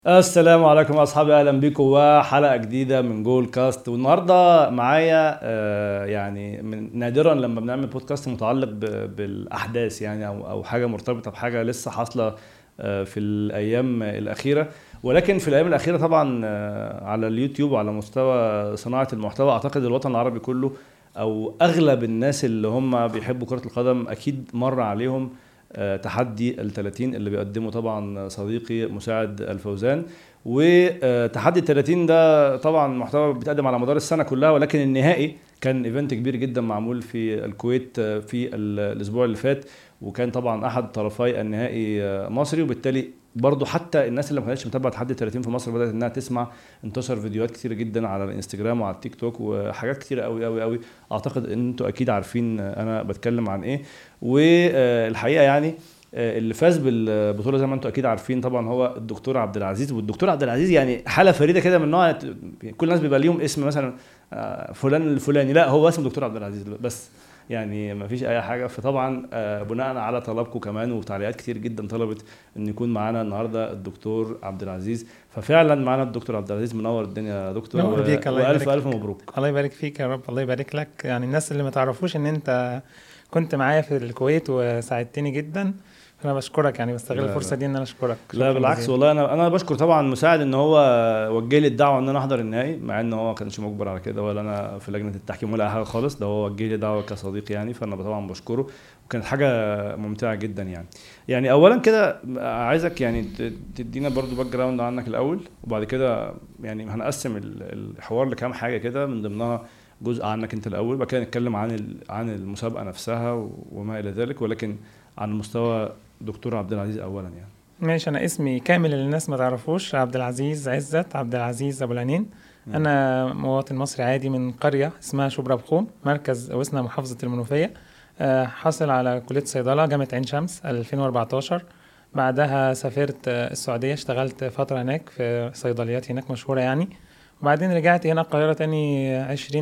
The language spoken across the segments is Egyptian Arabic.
السلام عليكم اصحابي اهلا بيكم وحلقه جديده من جول كاست والنهارده معايا آه، يعني من نادرا لما بنعمل بودكاست متعلق ب- بالاحداث يعني او او حاجه مرتبطه بحاجه لسه حاصله آه، في الايام الاخيره ولكن في الايام الاخيره طبعا آه، على اليوتيوب وعلى مستوى صناعه المحتوى اعتقد الوطن العربي كله او اغلب الناس اللي هم بيحبوا كره القدم اكيد مر عليهم آه، تحدي ال 30 اللي بيقدمه طبعا صديقي مساعد الفوزان وتحدي ال 30 ده طبعا محتوى بيتقدم على مدار السنه كلها ولكن النهائي كان ايفنت كبير جدا معمول في الكويت آه، في ال- الاسبوع اللي فات وكان طبعا احد طرفي النهائي آه، مصري وبالتالي برضه حتى الناس اللي ما كانتش متابعه تحدي 30 في مصر بدات انها تسمع انتشر فيديوهات كتير جدا على الانستجرام وعلى التيك توك وحاجات كتير قوي قوي قوي اعتقد ان انتوا اكيد عارفين انا بتكلم عن ايه والحقيقه يعني آه، اللي فاز بالبطوله زي ما انتم اكيد عارفين طبعا هو الدكتور عبد العزيز والدكتور عبد العزيز يعني حاله فريده كده من نوع كل الناس بيبقى ليهم اسم مثلا آه، فلان الفلاني لا هو اسمه دكتور عبد العزيز بس يعني ما فيش اي حاجه فطبعا آه، بناء على طلبكم كمان وتعليقات كتير جدا طلبت ان يكون معانا النهارده الدكتور عبد العزيز ففعلا معانا الدكتور عبد العزيز منور الدنيا يا دكتور نور و- بيك، الله والف يبارك الف فيك. مبروك الله يبارك فيك يا رب الله يبارك لك يعني الناس اللي ما تعرفوش ان انت كنت معايا في الكويت وساعدتني جدا انا بشكرك يعني بستغل لا، الفرصه لا. دي ان انا اشكرك لا شكراً بالعكس جزيلاً. والله انا انا بشكر طبعا مساعد ان هو وجه لي الدعوه ان انا احضر النهائي مع ان هو ما كانش مجبر على كده ولا انا في لجنه التحكيم ولا اي حاجه خالص ده هو وجه لي دعوه كصديق يعني فانا طبعا بشكره وكانت حاجه ممتعه جدا يعني يعني اولا كده عايزك يعني ت- تدينا برضو باك جراوند عنك الاول وبعد كده يعني هنقسم ال- الحوار لكام حاجه كده من ضمنها جزء عنك انت الاول بعد كده نتكلم عن ال- عن المسابقه نفسها و- وما الى ذلك ولكن عن مستوى دكتور عبد العزيز اولا يعني ماشي انا اسمي كامل اللي الناس ما تعرفوش عبد العزيز عزت عبد العزيز ابو العنين مم. انا مواطن مصري عادي من قريه اسمها شبرا بخوم مركز او اسمها محافظه المنوفيه آه، حاصل على كليه صيدله جامعه عين شمس 2014 بعدها سافرت آه، السعوديه اشتغلت فتره هناك في صيدليات هناك مشهوره يعني وبعدين رجعت هنا القاهره تاني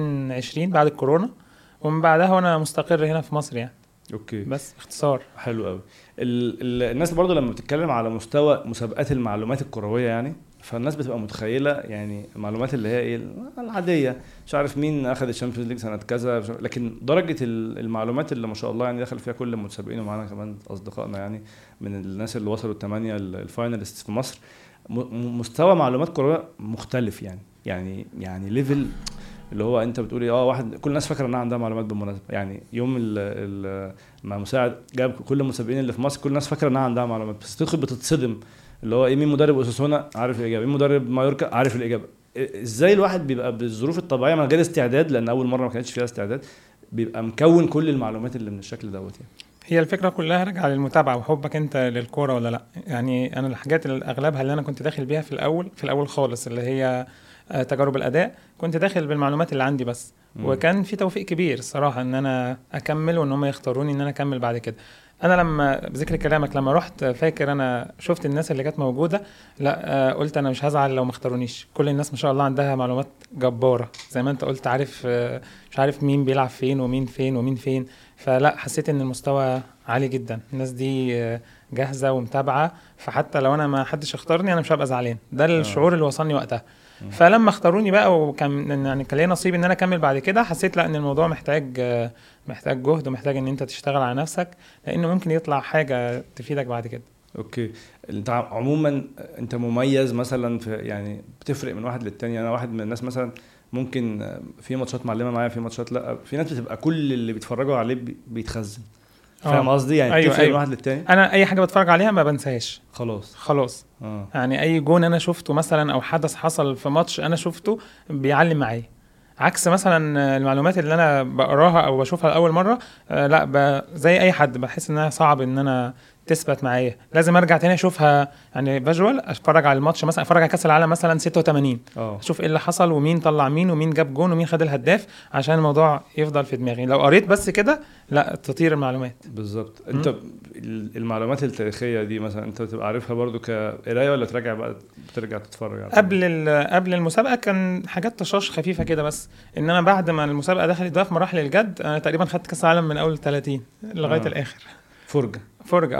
2020 بعد الكورونا ومن بعدها وانا مستقر هنا في مصر يعني اوكي بس باختصار حلو قوي ال... ال... الناس برضو لما بتتكلم على مستوى مسابقات المعلومات الكرويه يعني فالناس بتبقى متخيله يعني المعلومات اللي هي ايه العاديه مش عارف مين اخذ الشامبيونز ليج سنه كذا مش عارف- لكن درجه ال- المعلومات اللي ما شاء الله يعني دخل فيها كل المتسابقين ومعانا كمان اصدقائنا يعني من الناس اللي وصلوا الثمانيه الفاينالست في مصر م... م- مستوى معلومات كرويه مختلف يعني يعني يعني ليفل اللي هو انت بتقولي اه واحد كل الناس فاكره انها عندها معلومات بالمناسبه يعني يوم ال ال مع مساعد جاب كل المسابقين اللي في مصر كل الناس فاكره انها عندها معلومات بس تدخل بتتصدم اللي هو ايه مين مدرب اوساسونا عارف الاجابه مين مدرب مايوركا عارف الاجابه إيه- ازاي الواحد بيبقى بالظروف الطبيعيه من غير استعداد لان اول مره ما كانتش فيها استعداد بيبقى مكون كل المعلومات اللي من الشكل دوت يعني هي الفكرة كلها راجعة للمتابعة وحبك انت للكورة ولا لا يعني انا الحاجات اللي اغلبها اللي انا كنت داخل بيها في الاول في الاول خالص اللي هي آه، تجارب الاداء كنت داخل بالمعلومات اللي عندي بس مم. وكان في توفيق كبير الصراحة ان انا اكمل وان هم يختاروني ان انا اكمل بعد كده انا لما بذكر كلامك لما رحت فاكر انا شفت الناس اللي كانت موجوده لا آه، قلت انا مش هزعل لو ما اختارونيش كل الناس ما شاء الله عندها معلومات جباره زي ما انت قلت عارف آه، مش عارف مين بيلعب فين ومين فين ومين فين فلا حسيت ان المستوى عالي جدا الناس دي آه، جاهزه ومتابعه فحتى لو انا ما حدش اختارني انا مش هبقى زعلان ده الشعور اللي وصلني وقتها مم. فلما اختاروني بقى وكان يعني كان ليا نصيب ان انا اكمل بعد كده حسيت لا ان الموضوع محتاج آه، محتاج جهد ومحتاج ان انت تشتغل على نفسك لانه ممكن يطلع حاجه تفيدك بعد كده اوكي انت عموما انت مميز مثلا في يعني بتفرق من واحد للتاني انا واحد من الناس مثلا ممكن في ماتشات معلمه معايا في ماتشات لا في ناس بتبقى كل اللي بيتفرجوا عليه بي- بيتخزن فاهم آه. قصدي يعني أيوة، بتفرق من أيوة. واحد للتاني انا اي حاجه بتفرج عليها ما بنساهاش خلاص خلاص اه يعني اي جون انا شفته مثلا او حدث حصل في ماتش انا شفته بيعلم معايا عكس مثلا المعلومات اللي انا بقراها او بشوفها لاول مره آه، لا ب... زي اي حد بحس انها صعب ان انا تثبت معايا لازم ارجع تاني اشوفها يعني فيجوال اتفرج على الماتش مثلا اتفرج على كاس العالم مثلا 86 اه اشوف ايه اللي حصل ومين طلع مين ومين جاب جون ومين خد الهداف عشان الموضوع يفضل في دماغي لو قريت بس كده لا تطير المعلومات بالظبط انت ال- المعلومات التاريخيه دي مثلا انت بتبقى عارفها برضو كقرايه ولا تراجع بقى بترجع تتفرج على قبل ال- قبل المسابقه كان حاجات طشاش خفيفه كده بس انما بعد ما المسابقه دخلت بقى في مراحل الجد انا تقريبا خدت كاس العالم من اول 30 لغايه آه. الاخر فرجه فرجه اه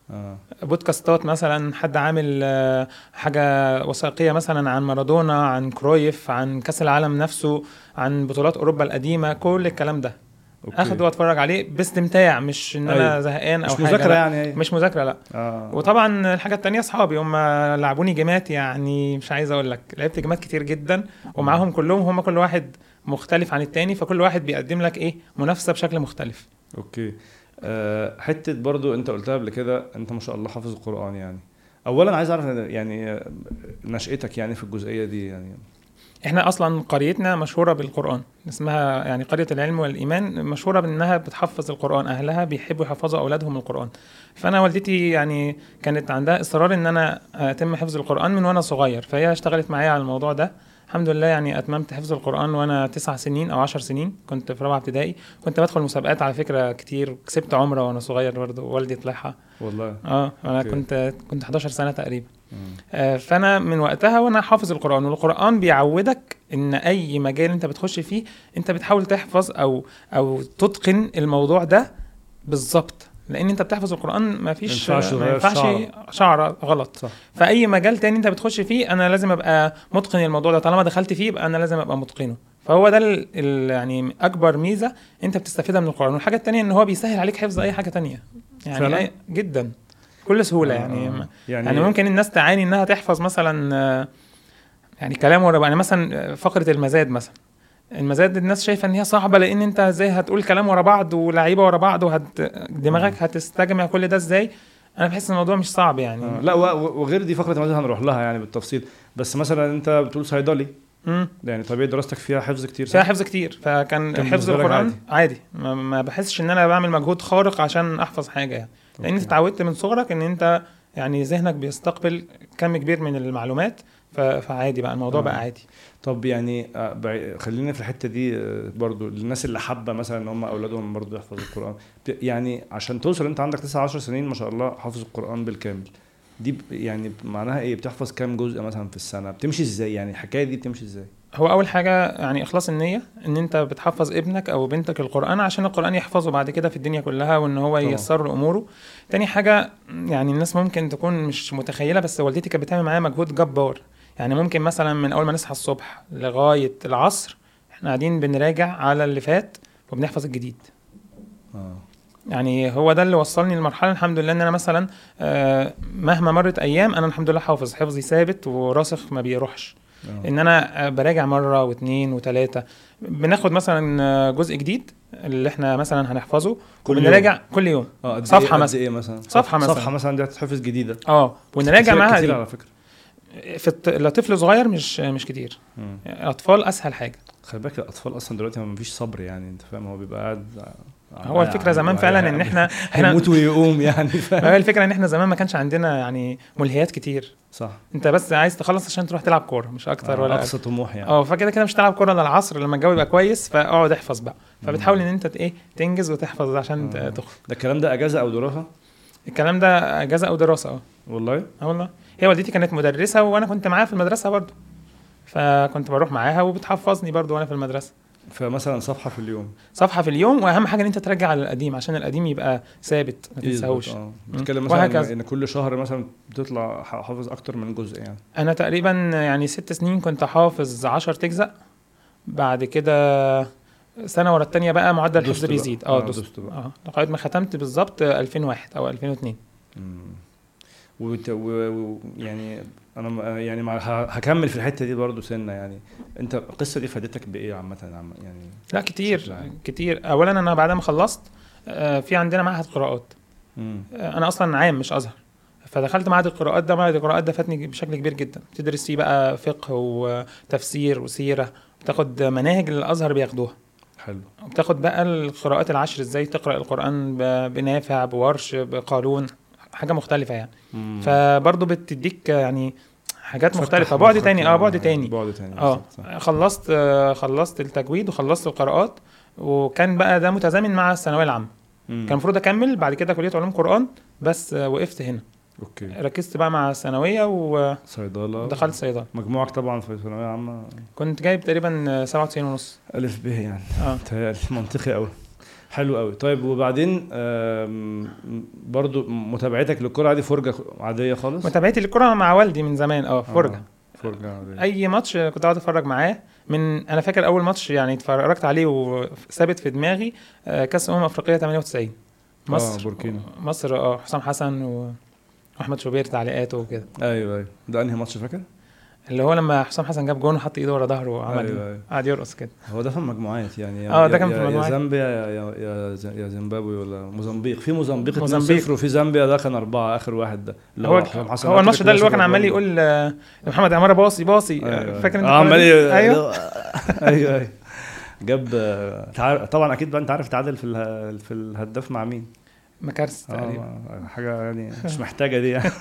اه بودكاستات مثلا حد عامل آه، حاجه وثائقيه مثلا عن مارادونا عن كرويف عن كاس العالم نفسه عن بطولات اوروبا القديمه كل الكلام ده أوكي. اخد واتفرج عليه باستمتاع مش ان انا أيوة. زهقان او مش حاجه مذاكره لا. يعني هي. مش مذاكره لا اه وطبعا الحاجه التانية اصحابي هم لعبوني جيمات يعني مش عايز اقول لك لعبت جيمات كتير جدا ومعاهم كلهم هم كل واحد مختلف عن التاني فكل واحد بيقدم لك ايه منافسه بشكل مختلف اوكي آه حته برضو انت قلتها قبل كده انت ما شاء الله حافظ القران يعني اولا عايز اعرف يعني آه، نشأتك يعني في الجزئيه دي يعني احنا اصلا قريتنا مشهوره بالقران اسمها يعني قريه العلم والايمان مشهوره بانها بتحفظ القران اهلها بيحبوا يحفظوا اولادهم القران فانا والدتي يعني كانت عندها اصرار ان انا اتم حفظ القران من وانا صغير فهي اشتغلت معايا على الموضوع ده الحمد لله يعني اتممت حفظ القران وانا تسع سنين او عشر سنين كنت في رابعه ابتدائي كنت بدخل مسابقات على فكره كتير كسبت عمره وانا صغير برضه والدي طلعها والله اه انا أوكي. كنت كنت 11 سنه تقريبا مم. آه، فانا من وقتها وانا حافظ القران والقران بيعودك ان اي مجال انت بتخش فيه انت بتحاول تحفظ او او تتقن الموضوع ده بالظبط لان انت بتحفظ القران ما فيش ما ينفعش ما تغير ينفعش شعرة. شعره غلط صح. فاي مجال تاني انت بتخش فيه انا لازم ابقى متقن الموضوع ده طالما دخلت فيه يبقى انا لازم ابقى متقنه فهو ده ال ال يعني اكبر ميزه انت بتستفيدها من القران والحاجه التانيه ان هو بيسهل عليك حفظ اي حاجه تانيه يعني فعلا؟ أي جدا بكل سهوله آه، يعني آه. يعني, يعني ممكن الناس تعاني انها تحفظ مثلا آه، يعني كلام ورا بعض. يعني مثلا آه، فقره المزاد مثلا المزاد الناس شايفه ان هي صعبه لان انت ازاي هتقول كلام ورا بعض ولعيبه ورا بعض وهت دماغك هتستجمع كل ده ازاي انا بحس ان الموضوع مش صعب يعني آه. لا و- و- وغير دي فقره مثلا هنروح لها يعني بالتفصيل بس مثلا انت بتقول صيدلي مم. يعني طبيعي دراستك فيها حفظ كتير فيها صح؟ حفظ كتير فكان كان حفظ بالنسبة لك القران عادي. عادي, ما, ما بحسش ان انا بعمل مجهود خارق عشان احفظ حاجه يعني لان انت أوكي. اتعودت من صغرك ان انت يعني ذهنك بيستقبل كم كبير من المعلومات ف- فعادي بقى الموضوع آه. بقى عادي طب يعني آه، بعي- خلينا في الحته دي آه، برضو الناس اللي حابه مثلا ان هم اولادهم برضو يحفظوا القران ت- يعني عشان توصل انت عندك 9 10 سنين ما شاء الله حافظ القران بالكامل دي ب- يعني معناها ايه بتحفظ كام جزء مثلا في السنه بتمشي ازاي يعني الحكايه دي بتمشي ازاي هو اول حاجه يعني اخلاص النيه ان انت بتحفظ ابنك او بنتك القران عشان القران يحفظه بعد كده في الدنيا كلها وان هو طبعا. ييسر له اموره تاني حاجه يعني الناس ممكن تكون مش متخيله بس والدتي كانت بتعمل معايا مجهود جبار يعني ممكن مثلا من اول ما نصحى الصبح لغايه العصر احنا قاعدين بنراجع على اللي فات وبنحفظ الجديد اه يعني هو ده اللي وصلني لمرحله الحمد لله ان انا مثلا آه، مهما مرت ايام انا الحمد لله حافظ حفظي ثابت وراسخ ما بيروحش آه. ان انا براجع مره واثنين وثلاثه بناخد مثلا جزء جديد اللي احنا مثلا هنحفظه كل وبنراجع كل يوم اه قد صفحة إيه قد مثلا. ايه مثلا صفحة مثلا. صفحه مثلا دي هتتحفظ جديده اه ونراجع كتير- معاها كتير دي. على فكره في الط... لطفل صغير مش مش كتير مم. اطفال اسهل حاجه خلي بالك الاطفال اصلا دلوقتي ما فيش صبر يعني انت فاهم هو بيبقى قاعد هو الفكره زمان فعلا ان احنا احنا هيموت ويقوم يعني فاهم هو الفكره ان احنا زمان ما كانش عندنا يعني ملهيات كتير صح انت بس عايز تخلص عشان تروح تلعب كوره مش اكتر ولا أقل. اقصى طموح يعني اه فكده كده مش تلعب كوره الا العصر لما الجو يبقى كويس فاقعد احفظ بقى فبتحاول ان انت ت- ايه تنجز وتحفظ عشان ت- آه. تخرج ده الكلام ده اجازه او دراسه الكلام ده اجازه او دراسه اه والله اه والله هي والدتي كانت مدرسه وانا كنت معاها في المدرسه برضو فكنت بروح معاها وبتحفظني برضو وانا في المدرسه فمثلا صفحه في اليوم صفحه في اليوم واهم حاجه ان انت ترجع على القديم عشان القديم يبقى ثابت ما تنساهوش اه بتتكلم مثلا وهكذا. ان كل شهر مثلا بتطلع ح- حافظ اكتر من جزء يعني انا تقريبا يعني ست سنين كنت حافظ 10 تجزأ بعد كده سنه ورا التانية بقى معدل دوست الحفظ بقى. بيزيد اه آه، دوست دوست بقى. اه لغايه ما ختمت بالظبط 2001 او 2002 مم. وت... و... و... يعني انا م- يعني مع... ه- هكمل في الحته دي برضو سنه يعني انت القصه دي فادتك بايه عامه عم... يعني لا بشكل كتير عام. كتير اولا انا بعد ما خلصت آه، في عندنا معهد قراءات مم. آه، انا اصلا عام مش ازهر فدخلت معهد القراءات ده معهد القراءات ده فاتني بشكل كبير جدا بتدرس فيه بقى فقه وتفسير وسيره بتاخد مناهج اللي الازهر بياخدوها حلو وبتاخد بقى القراءات العشر ازاي تقرا القران ب- بنافع بورش بقانون حاجه مختلفه يعني مم. فبرضه بتديك يعني حاجات فتح مختلفه بعد مخك تاني اه يعني. بعد تاني بعد تاني اه بالظبط، صح. خلصت آه، خلصت التجويد وخلصت القراءات وكان بقى ده متزامن مع الثانويه العامه مم. كان المفروض اكمل بعد كده كليه علوم قران بس آه، وقفت هنا اوكي ركزت بقى مع الثانويه ودخلت صيدله صيدله مجموعك طبعا في ثانويه عامه كنت جايب تقريبا آه، 97 ونص الف ب يعني اه تهيألي منطقي قوي حلو قوي طيب وبعدين آم، برضو متابعتك للكرة عادي فرجة عادية خالص متابعتي للكره مع والدي من زمان اه فرجه آه، فرجة عادية اي ماتش كنت اقعد اتفرج معاه من انا فاكر اول ماتش يعني اتفرجت عليه وثابت في دماغي آه، كاس امم افريقيا 98 آه، مصر بوركينا. مصر اه حسام حسن و- واحمد شوبير تعليقاته وكده ايوه ايوه ده انهي ماتش فاكر؟ اللي هو لما حسام حسن جاب جون وحط ايده ورا ظهره وعمل أيوة، أيوة. قعد يرقص كده هو ده في المجموعات يعني يا- آه، ده يا- كان في يا- المجموعات. يا زامبيا يا يا يا, ز- يا زيمبابوي ولا موزمبيق في موزمبيق موزمبيق. 2-0 وفي زامبيا ده كان أربعة آخر واحد ده اللي هو حسام حسن هو هاتريك الماتش ده اللي هو كان ونصر عمال جول. يقول آه، يا محمد عماره باصي باصي أيوة، آه، فاكر انت آه، القناة عمال دي؟ ي- ايوه ايوه ايوه جاب آه، تعال- طبعا اكيد بقى انت عارف تعادل في اله- في الهداف مع مين مكارس تقريبا اه حاجه يعني مش محتاجه دي يعني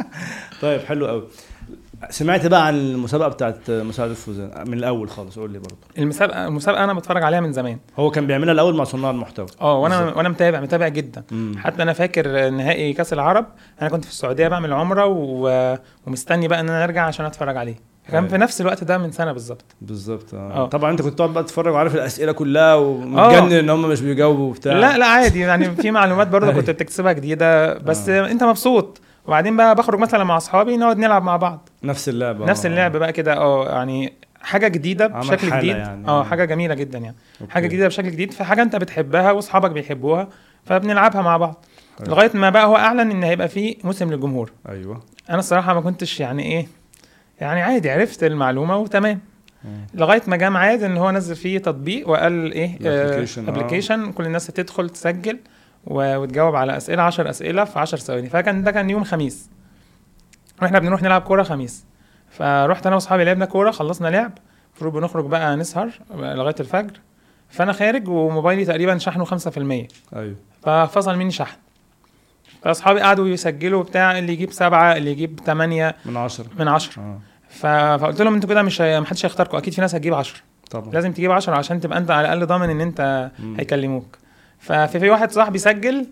طيب حلو قوي سمعت بقى عن المسابقه بتاعت مساعد الفوزان من الاول خالص قول لي برضه المسابقه المسابقه انا بتفرج عليها من زمان هو كان بيعملها الاول مع صناع المحتوى اه وانا بالظبط. وانا متابع متابع جدا مم. حتى انا فاكر نهائي كاس العرب انا كنت في السعوديه بعمل عمره و... ومستني بقى ان انا ارجع عشان اتفرج عليه كان أيوة. في نفس الوقت ده من سنه بالظبط بالظبط اه آه. طبعا انت كنت تقعد بقى تتفرج وعارف الاسئله كلها ومتجنن ان هم مش بيجاوبوا وبتاع لا لا عادي يعني في معلومات برضه كنت أيوة. بتكسبها جديده بس آه. انت مبسوط وبعدين بقى بخرج مثلا مع اصحابي نقعد نلعب مع بعض نفس اللعبه نفس آه. اللعب بقى كده اه يعني حاجه جديده عمل بشكل حالة جديد يعني. اه حاجه جميله جدا يعني أوكي. حاجه جديده بشكل جديد في حاجه انت بتحبها واصحابك بيحبوها فبنلعبها مع بعض حلو. لغايه ما بقى هو اعلن ان هيبقى فيه موسم للجمهور ايوه انا الصراحه ما كنتش يعني ايه يعني عادي عرفت المعلومه وتمام مم. لغايه ما جه ميعاد ان هو نزل فيه تطبيق وقال ايه الapplication، آه. ابلكيشن كل الناس هتدخل تسجل و- وتجاوب على اسئله 10 اسئله في 10 ثواني فكان ده كان يوم خميس واحنا بنروح نلعب كوره خميس فرحت انا واصحابي لعبنا كوره خلصنا لعب المفروض بنخرج بقى نسهر لغايه الفجر فانا خارج وموبايلي تقريبا شحنه 5% ايوه ففصل مني شحن فاصحابي قعدوا يسجلوا بتاع اللي يجيب سبعة اللي يجيب ثمانية من عشرة من عشرة اه ف... فقلت لهم انتوا كده مش هي- محدش هيختاركم اكيد في ناس هتجيب 10 طبعا لازم تجيب 10 عشان تبقى انت على الاقل ضامن ان انت مم. هيكلموك ففي في واحد صاحبي سجل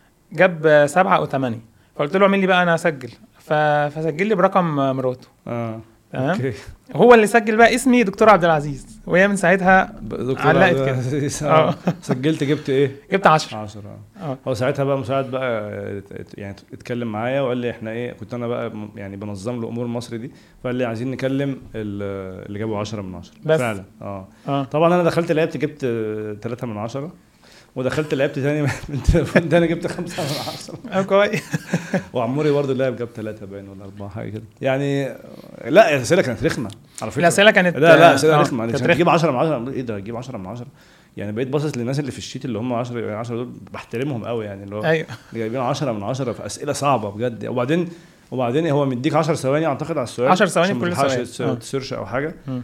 جاب سبعة او ثمانية فقلت له اعمل لي بقى انا اسجل ف... فسجل لي برقم مراته اه تمام اوكي هو اللي سجل بقى اسمي دكتور عبد العزيز وهي من ساعتها دكتور علقت عبد كده. العزيز، اه اه سجلت جبت ايه؟ جبت 10 10 اه اه هو ساعتها بقى مساعد بقى ات- ات- يعني اتكلم معايا وقال لي احنا ايه كنت انا بقى م- يعني بنظم له امور مصر دي فقال لي عايزين نكلم ال- اللي جابوا 10 من 10 بس. فعلا اه اه طبعا انا دخلت لعبت جبت 3 من 10 ودخلت لعبت تاني من تليفون تاني جبت 5 من 10 اه كويس وعموري برضه لعب جاب 3 باين ولا 4 حاجه كده يعني لا الاسئله كانت رخمه على فكره الاسئله كانت لا لا اسئله آه، رخمه كانت عشان رخمة. تجيب 10 من 10 ايه ده تجيب 10 من 10 يعني بقيت باصص للناس اللي في الشيت اللي هم 10 10 دول بحترمهم قوي يعني اللي هو ايوه اللي جايبين 10 من 10 في اسئله صعبه بجد وبعدين وبعدين هو مديك 10 ثواني اعتقد على السؤال 10 ثواني عشان ما كل تلحقش سؤال. تس- آه. تسيرش او حاجه مم.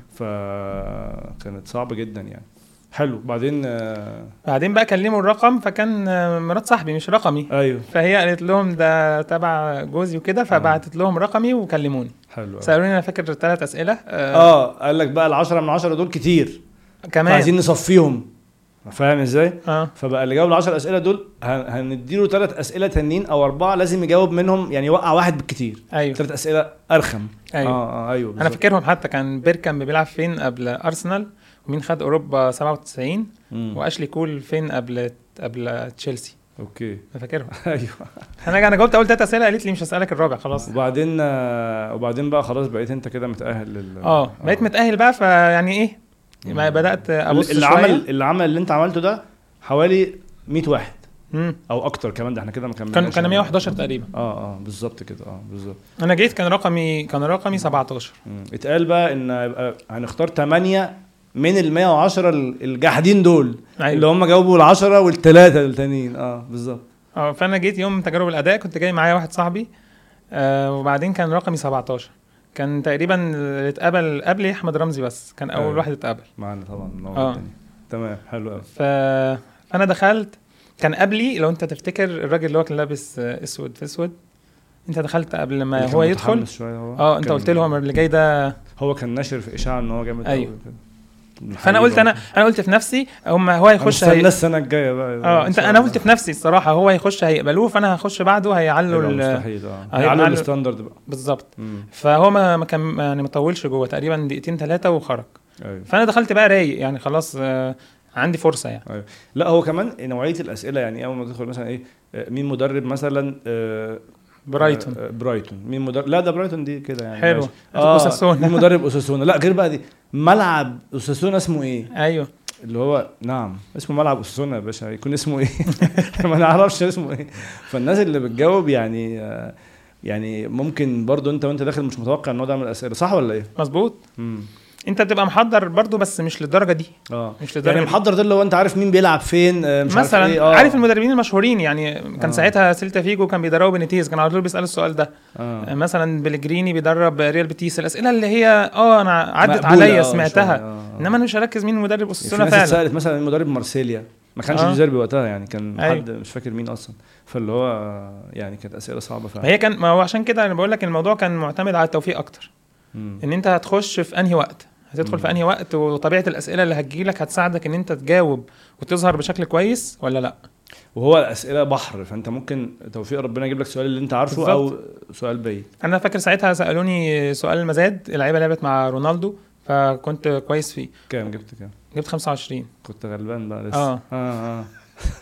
فكانت صعبه جدا يعني حلو بعدين آه، بعدين بقى كلموا الرقم فكان آه، مرات صاحبي مش رقمي ايوه فهي قالت لهم ده تبع جوزي وكده فبعتت لهم رقمي وكلموني حلو أوي. سالوني انا فاكر ثلاث اسئله آه اه قال لك بقى ال 10 من 10 دول كتير كمان عايزين نصفيهم فاهم ازاي؟ اه فبقى اللي جاوب ال 10 اسئله دول هن- هنديله ثلاث اسئله تانيين او اربعه لازم يجاوب منهم يعني يوقع واحد بالكتير ايوه ثلاث اسئله ارخم ايوه اه اه ايوه انا بالظبط. فاكرهم حتى كان بيركامب بيلعب فين قبل ارسنال ومين خد اوروبا 97 مم. واشلي كول فين قبل قبل تشيلسي اوكي انا فاكرهم ايوه انا انا جاوبت اول ثلاث اسئله قالت لي مش هسالك الرابع خلاص وبعدين آه، وبعدين بقى خلاص بقيت انت كده متاهل لل اه بقيت متاهل بقى فيعني ايه ما مم. بدات ابص اللي شوية. عمل اللي عمل اللي انت عملته ده حوالي 100 واحد مم. او اكتر كمان ده احنا كده ما كملناش كان كان يعني. 111 تقريبا اه اه بالظبط كده اه بالظبط انا جيت كان رقمي كان رقمي 17 مم. اتقال بقى ان يبقى هنختار 8 من ال 110 ال- الجاحدين دول أيوة. اللي هم جاوبوا ال 10 والثلاثه التانيين اه بالظبط اه فانا جيت يوم تجارب الاداء كنت جاي معايا واحد صاحبي آه وبعدين كان رقمي 17 كان تقريبا اللي اتقبل قبلي احمد رمزي بس كان اول أيوة. واحد اتقبل معانا طبعا نور آه. الدنيا. تمام حلو قوي ف... فانا دخلت كان قبلي لو انت تفتكر الراجل اللي هو كان لابس آه، اسود في اسود انت دخلت قبل ما اللي هو كان يدخل متحمس شوية هو اه انت كان- قلت لهم اللي جاي ده هو كان ناشر في اشاعه ان هو جامد أيوة. قوي كده. فانا قلت انا انا قلت في نفسي هم هو هيخش هنستنى هي... السنه الجايه بقى اه إن انت شاء انا الله. قلت في نفسي الصراحه هو هيخش هيقبلوه فانا هخش بعده هيعلوا هيبقى ال... مستحيل اه هيبقى هيعلوا على- الستاندرد بقى بالظبط مم. فهو ما ما كان يعني ما طولش جوه تقريبا دقيقتين ثلاثه وخرج ايوه فانا دخلت بقى رايق يعني خلاص آه، عندي فرصه يعني أيوة. لا هو كمان نوعيه الاسئله يعني اول ما تدخل مثلا ايه آه، مين مدرب مثلا آه، برايتون آه، برايتون مين مدرب لا ده برايتون دي كده يعني حلو ماشي. اه أوساسونا. مين مدرب اوساسونا لا غير بقى دي ملعب اوساسونا اسمه ايه ايوه اللي هو نعم اسمه ملعب اوساسونا يا باشا هيكون اسمه ايه ما نعرفش اسمه ايه فالناس اللي بتجاوب يعني آه، يعني ممكن برضو انت وانت داخل مش متوقع ان هو ده من الاسئله صح ولا ايه؟ مظبوط امم انت بتبقى محضر برضو بس مش للدرجه دي اه مش للدرجه يعني دي. محضر ده اللي هو انت عارف مين بيلعب فين آه، مش مثلا عارف ايه اه عارف المدربين المشهورين يعني كان آه. ساعتها سيلتا فيجو كان بيدربوا بينيتيز كان على طول بيسالوا السؤال ده اه مثلا بلجريني بيدرب ريال بيتيس الاسئله اللي هي اه انا عدت مقبولة، عليا آه، سمعتها شوية، آه. انما انا مش هركز مين مدرب في اساسونا ناس فعلا اتسالت مثلا مين مدرب مارسيليا ما كانش آه. ديزيربي وقتها يعني كان أيوة. حد مش فاكر مين اصلا فاللي هو آه، يعني كانت اسئله صعبه ما فعلا هي كان ما هو عشان كده انا بقول لك الموضوع كان معتمد على التوفيق اكتر مم. ان انت هتخش في انهي وقت هتدخل مم. في انهي وقت وطبيعه الاسئله اللي هتجيلك هتساعدك ان انت تجاوب وتظهر بشكل كويس ولا لا وهو الاسئله بحر فانت ممكن توفيق ربنا يجيب لك سؤال اللي انت عارفه او سؤال بعيد انا فاكر ساعتها سالوني سؤال المزاد اللعيبه لعبت مع رونالدو فكنت كويس فيه كام جبت كام؟ جبت 25 كنت غلبان بقى لسه اه. اه اه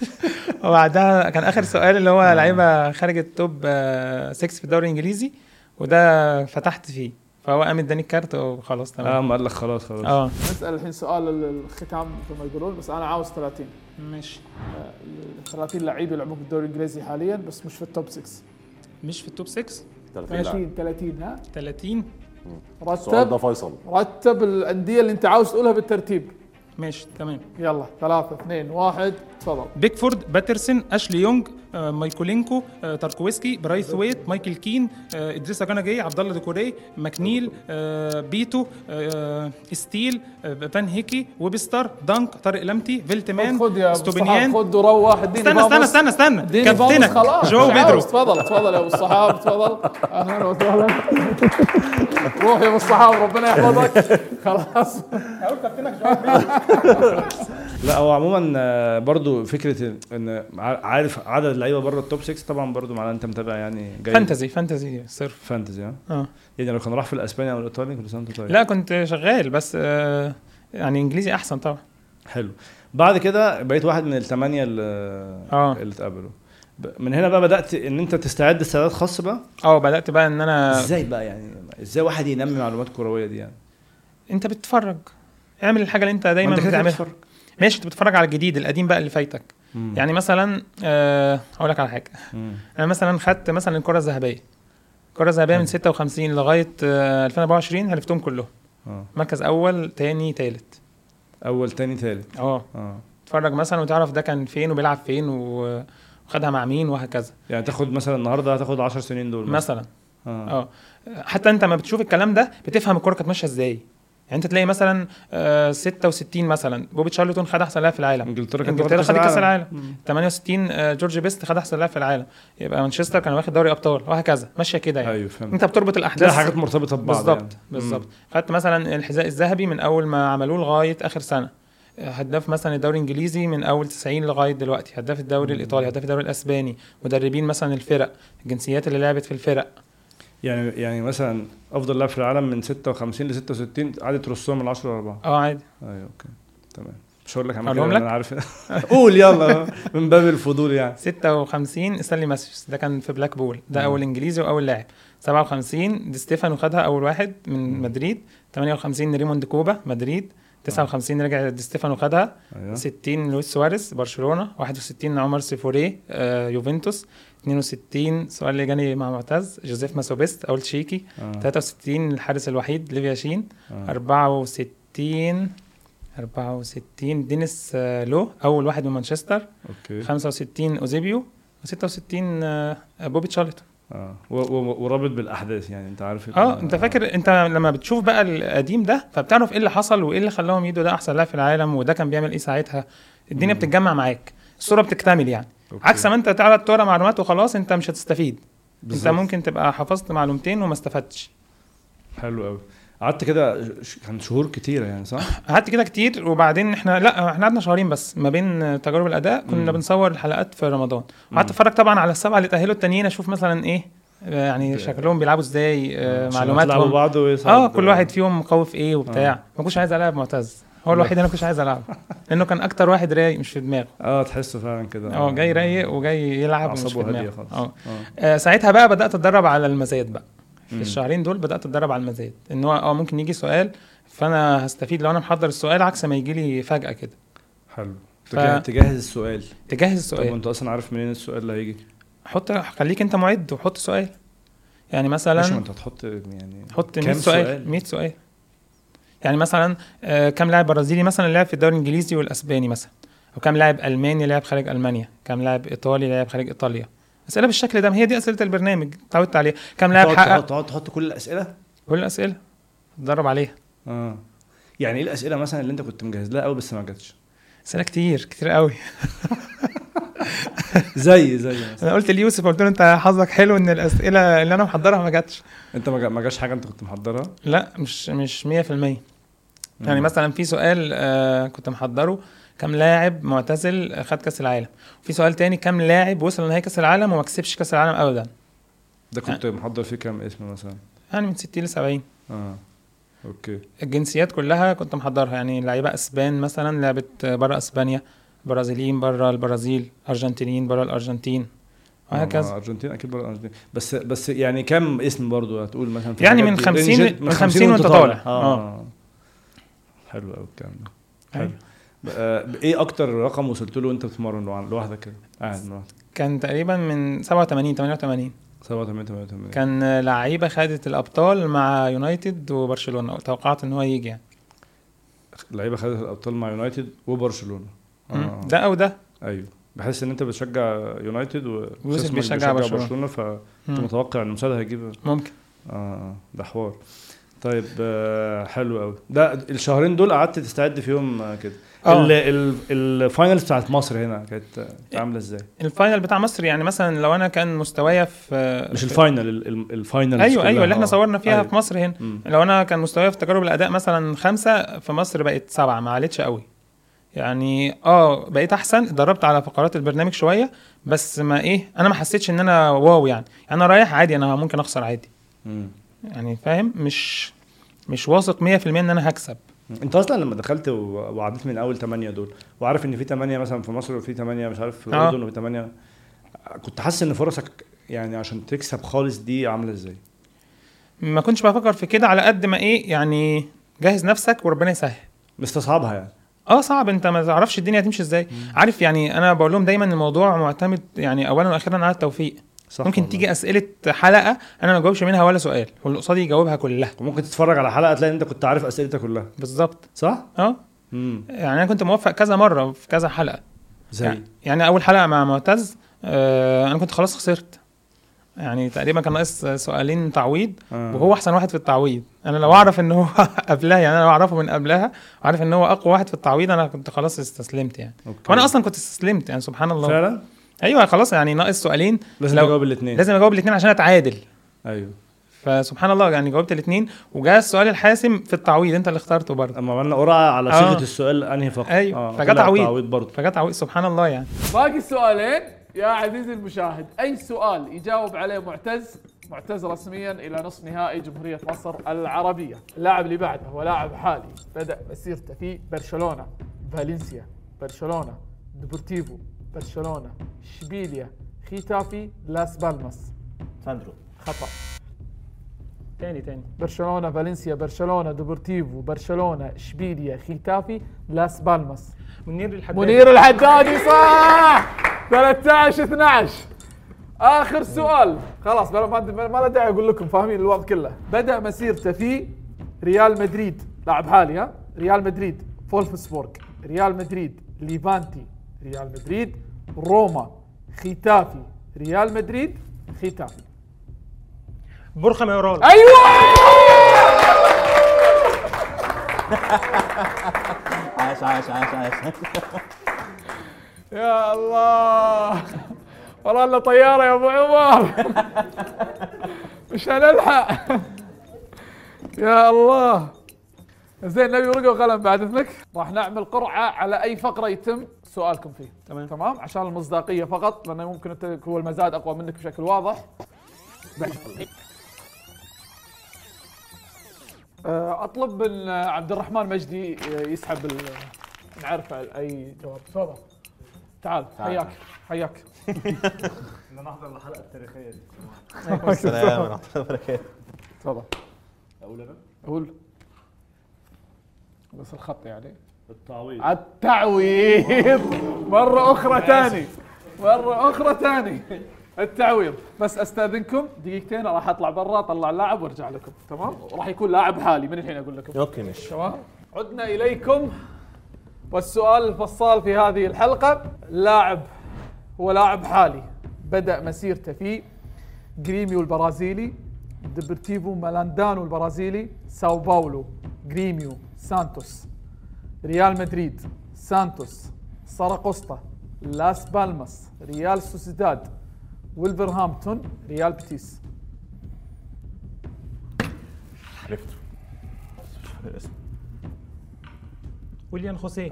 وبعدها كان اخر سؤال اللي هو لعيبه خارج التوب 6 في الدوري الانجليزي وده فتحت فيه فهو قام اداني الكارت وخلاص اه تمام ما قال لك خلاص خلاص اه نسال الحين سؤال الختام مثل ما يقولون بس انا عاوز 30 ماشي آه، 30 لعيب يلعبون في الدوري الانجليزي حاليا بس مش في التوب 6 مش في التوب 6 30 30 ها 30 السؤال ده رتب فيصل رتب الانديه اللي انت عاوز تقولها بالترتيب ماشي تمام يلا ثلاثة اثنين واحد تفضل بيكفورد باترسون اشلي يونج آه، مايكولينكو آه، تاركويسكي برايث ويت مايكل كين آه، ادريس جاي عبد الله ديكوري ماكنيل آه، بيتو آه، ستيل آه، فان هيكي ويبستر دانك طارق لمتي فيلتمان خذ يا ستوبينيان خذ وروح اديني استنى استنى باموس. استنى استنى اديني باموس كابتنك خلاص جو مش عاوز. بيدرو تفضل تفضل يا ابو الصحاب تفضل اهلا وسهلا روح يا ابو الصحاب ربنا يحفظك خلاص لا هو عموما آه، برضو فكره ان ع- عارف عدد اللعيبه بره التوب 6 طبعا برضو معناه انت متابع يعني جاي فانتزي فانتزي صرف فانتزي ها اه يعني لو كان راح في الاسباني او الايطالي كنت سنه طيب لا كنت شغال بس آه، يعني انجليزي احسن طبعا حلو بعد كده بقيت واحد من الثمانيه اللي اه. اللي اتقابلوا ب- من هنا بقى بدات ان انت تستعد استعداد خاص بقى اه بدات بقى ان انا ازاي بقى يعني ازاي واحد ينمي معلومات كرويه دي يعني انت بتتفرج اعمل الحاجه اللي انت ما دايما انت كده بتعملها بتتفرج. ماشي انت بتتفرج على الجديد القديم بقى اللي فايتك مم. يعني مثلا آه، اقول لك على حاجه مم. انا مثلا خدت مثلا الكره الذهبيه الكره الذهبيه من 56 لغايه آه، 2024 هلفتهم كلهم اه مركز اول تاني تالت اول تاني تالت اه اه تتفرج مثلا وتعرف ده كان فين وبيلعب فين و- وخدها مع مين وهكذا يعني تاخد مثلا النهارده هتاخد 10 سنين دول مثلا اه اه حتى انت ما بتشوف الكلام ده بتفهم الكوره كانت ماشيه ازاي يعني انت تلاقي مثلا آه 66 مثلا بوبي تشارلتون خد احسن لاعب في العالم انجلترا كانت انجلترا واخدة خدت كاس العالم مم. 68 آه جورج بيست خد احسن لاعب في العالم يبقى مانشستر كان واخد دوري ابطال وهكذا ماشيه كده يعني ايوه فهمت انت بتربط ده الاحداث حاجات مرتبطه ببعض بالظبط يعني. بالظبط مم. خدت مثلا الحذاء الذهبي من اول ما عملوه لغايه اخر سنه هداف مثلا الدوري الانجليزي من اول 90 لغايه دلوقتي هداف الدوري الايطالي هداف الدوري الاسباني مدربين مثلا الفرق الجنسيات اللي لعبت في الفرق يعني يعني مثلا افضل لاعب في العالم من 56 ل 66 قعدت ترصهم من 10 ل 4 اه عادي ايوه اوكي تمام مش هقول لك اعمل أقولهم كده لك؟ انا عارف قول يلا من باب الفضول يعني 56 ستانلي ماسيوس ده كان في بلاك بول ده مم. اول انجليزي واول لاعب 57 دي ستيفانو خدها اول واحد من مم. مدريد 58 ريموند كوبا مدريد 59 رجع دي ستيفانو خدها ايوه 60 لويس سواريز برشلونه 61 عمر سيفوري آه يوفنتوس 62 سؤال اللي جاني مع معتز جوزيف ماسوبيست اول تشيكي آه. 63 الحارس الوحيد ليفيا شين آه. 64 64 دينيس آه، لو اول واحد من مانشستر اوكي 65 اوزيبيو و66 آه، بوبي تشارلتون اه و- و- ورابط بالاحداث يعني انت عارف اه انت فاكر انت لما بتشوف بقى القديم ده فبتعرف ايه اللي حصل وايه اللي خلاهم يدوا ده احسن لاعب في العالم وده كان بيعمل ايه ساعتها الدنيا مم. بتتجمع معاك الصوره بتكتمل يعني أوكي. عكس ما انت تعرض تقرا معلومات وخلاص انت مش هتستفيد بالظبط. انت ممكن تبقى حفظت معلومتين وما استفدتش حلو قوي قعدت كده ش- كان شهور كتيره يعني صح؟ قعدت كده كتير وبعدين احنا لا احنا قعدنا شهرين بس ما بين تجارب الاداء كنا مم. بنصور الحلقات في رمضان مم. وقعدت اتفرج طبعا على السبعه اللي تاهلوا التانيين اشوف مثلا ايه آه، يعني ب- شكلهم بيلعبوا ازاي آه، عشان يلعبوا معلوماتهم بعض ويصعد- اه كل واحد فيهم قوي في ايه وبتاع آه. ما كنتش عايز العب معتز هو الوحيد اللي انا كنتش عايز العبه لانه كان اكتر واحد رايق مش في دماغه اه تحسه فعلا كده اه جاي رايق وجاي يلعب ومش في اعصابه هاديه دماغه خالص اه اه آه، ساعتها بقى بدات اتدرب على المزايد بقى في مم. الشهرين دول بدات اتدرب على المزايد ان هو اه ممكن يجي سؤال فانا هستفيد لو انا محضر السؤال عكس ما يجي لي فجاه كده حلو ف- تجه- تجهز السؤال تجهز طب السؤال وانت اصلا عارف منين السؤال اللي هيجي حط خليك انت معد وحط سؤال يعني ماشي ما مثلا انت هتحط يعني حط كام 100 سؤال سؤال؟ 100 سؤال يعني مثلا آه، كم لاعب برازيلي مثلا لعب في الدوري الانجليزي والاسباني مثلا او كم لاعب الماني لعب خارج المانيا كم لاعب ايطالي لعب خارج ايطاليا اسئله بالشكل ده ما هي دي اسئله البرنامج اتعودت عليها كم لاعب تقعد حقق تقعد- تقعد تحط كل الاسئله كل الاسئله اتدرب عليها اه يعني ايه الاسئله مثلا اللي انت كنت مجهز لها قوي بس ما جاتش اسئله كتير كتير قوي زي زي مثلا انا قلت ليوسف قلت له انت حظك حلو ان الاسئله اللي انا محضرها ما جاتش انت ما جا- ما جاش حاجه انت كنت محضرها لا مش مش 100% يعني مم. مثلا في سؤال آه كنت محضره كم لاعب معتزل خد كاس العالم في سؤال تاني كم لاعب وصل لنهائي كاس العالم وما كسبش كاس العالم ابدا ده كنت محضر فيه كام اسم مثلا يعني من 60 ل 70 اه اوكي الجنسيات كلها كنت محضرها يعني لعيبه اسبان مثلا لعبت بره اسبانيا برازيليين بره البرازيل ارجنتينيين بره الارجنتين آه، وهكذا ارجنتين اكيد بره الارجنتين بس بس يعني كام اسم برضو هتقول مثلا في يعني الحاجات من دي؟ 50 رينج- من 50 وانت طالع. اه آه. حلو قوي الكلام ده أيوة. حلو آه، ايه اكتر رقم وصلت له وانت بتتمرن لوع- لوحدك كده قاعد لوحدك كان تقريبا من 87 88 87 88 كان لعيبه خدت الابطال مع يونايتد وبرشلونه توقعت ان هو يجي يعني لعيبه خدت الابطال مع يونايتد وبرشلونه مم. ده او ده ايوه بحس ان انت بتشجع يونايتد ويوسف وخصمك بيشجع برشلونة. برشلونه فانت مم. متوقع ان المساعده هيجيب ممكن اه آه، ده حوار طيب آه حلو قوي ده الشهرين دول قعدت تستعد فيهم آه، كده آه. ال- ال- الفاينلز بتاعت مصر هنا كانت آه، عامله ازاي الفاينل بتاع مصر يعني مثلا لو انا كان مستوايا في مش في- الفاينل ال- ال- الفاينلز ايوه كلها، ايوه اللي احنا آه. صورنا فيها أيوة. في مصر هنا مم. لو انا كان مستواي في تجارب الاداء مثلا خمسة في مصر بقت سبعة ما علتش قوي يعني اه بقيت احسن اتدربت على فقرات البرنامج شويه بس ما ايه انا ما حسيتش ان انا واو يعني انا رايح عادي انا ممكن اخسر عادي مم. يعني فاهم مش مش واثق 100% ان انا هكسب انت اصلا لما دخلت و- وعديت من اول ثمانية دول وعارف ان في ثمانية مثلا في مصر وفي ثمانية مش عارف في آه. الاردن وفي ثمانية كنت حاسس ان فرصك يعني عشان تكسب خالص دي عامله ازاي؟ ما كنتش بفكر في كده على قد ما ايه يعني جهز نفسك وربنا يسهل مستصعبها يعني اه صعب انت ما تعرفش الدنيا هتمشي ازاي عارف يعني انا بقول لهم دايما الموضوع معتمد يعني اولا واخيرا على التوفيق صح ممكن والله. تيجي اسئله حلقه انا ما جاوبش منها ولا سؤال واللي قصادي يجاوبها كلها وممكن تتفرج على حلقه تلاقي انت كنت عارف اسئلتها كلها بالظبط صح؟ اه امم يعني انا كنت موفق كذا مره في كذا حلقه زي يعني, يعني اول حلقه مع معتز آه انا كنت خلاص خسرت يعني تقريبا كان ناقص سؤالين تعويض آه. وهو احسن واحد في التعويض انا لو اعرف ان هو قبلها يعني انا لو اعرفه من قبلها وعارف ان هو اقوى واحد في التعويض انا كنت خلاص استسلمت يعني أوكي. وانا اصلا كنت استسلمت يعني سبحان الله فعلا ايوه خلاص يعني ناقص سؤالين لازم لو- تجاوب الاثنين لازم اجاوب الاثنين عشان اتعادل ايوه فسبحان الله يعني جاوبت الاثنين وجاء السؤال الحاسم في التعويض انت اللي اخترته برضه اما عملنا قرعه على آه. صيغه السؤال انهي فقط أيوة. فجت طلع تعويض. تعويض برضه فجاء تعويض سبحان الله يعني باقي السؤالين يا عزيزي المشاهد اي سؤال يجاوب عليه معتز معتز رسميا الى نصف نهائي جمهوريه مصر العربيه اللاعب اللي بعده هو لاعب حالي بدا مسيرته في برشلونه فالنسيا برشلونه ديبورتيفو برشلونه اشبيليا ختافي لاس بالماس ساندرو خطا تاني تاني برشلونه فالنسيا برشلونه ديبورتيفو برشلونه اشبيليا ختافي لاس بالماس منير الحداد منير الحدادي صح 13 12 اخر سؤال خلاص بلا ما ما له داعي اقول لكم فاهمين الوضع كله بدا مسيرته في ريال مدريد لاعب حالي ها ريال مدريد فولفسبورغ ريال مدريد ليفانتي ريال مدريد روما ختافي ريال مدريد ختافي برخه ميورال ايوه عاش عاش عاش عاش يا الله والله الا طياره يا ابو عمر مش هنلحق يا الله زين نبي ورقه وقلم بعد اذنك راح نعمل قرعه على اي فقره يتم سؤالكم فيه تمام. تمام عشان المصداقيه فقط لانه ممكن انت هو المزاد اقوى منك بشكل واضح آه، اطلب من آه، عبد الرحمن مجدي آه، يسحب ال- نعرف اي جواب تفضل تعال حياك حياك نحضر الحلقه التاريخيه دي السلام ورحمه الله وبركاته تفضل اقول انا قول بس الخط يعني التعويض التعويض مرة أخرى تاني مرة أخرى تاني التعويض بس استاذنكم دقيقتين راح اطلع برا اطلع لاعب وارجع لكم تمام راح يكون لاعب حالي من الحين اقول لكم اوكي ماشي تمام عدنا اليكم والسؤال الفصال في هذه الحلقه لاعب هو لاعب حالي بدا مسيرته في جريميو البرازيلي ديبرتيفو مالاندانو البرازيلي ساو باولو جريميو سانتوس ريال مدريد سانتوس ساراقوستا لاس بالماس ريال سوسيداد ولفرهامبتون ريال بيتيس عرفته بس مش فاكر الاسم ويليان خوسيه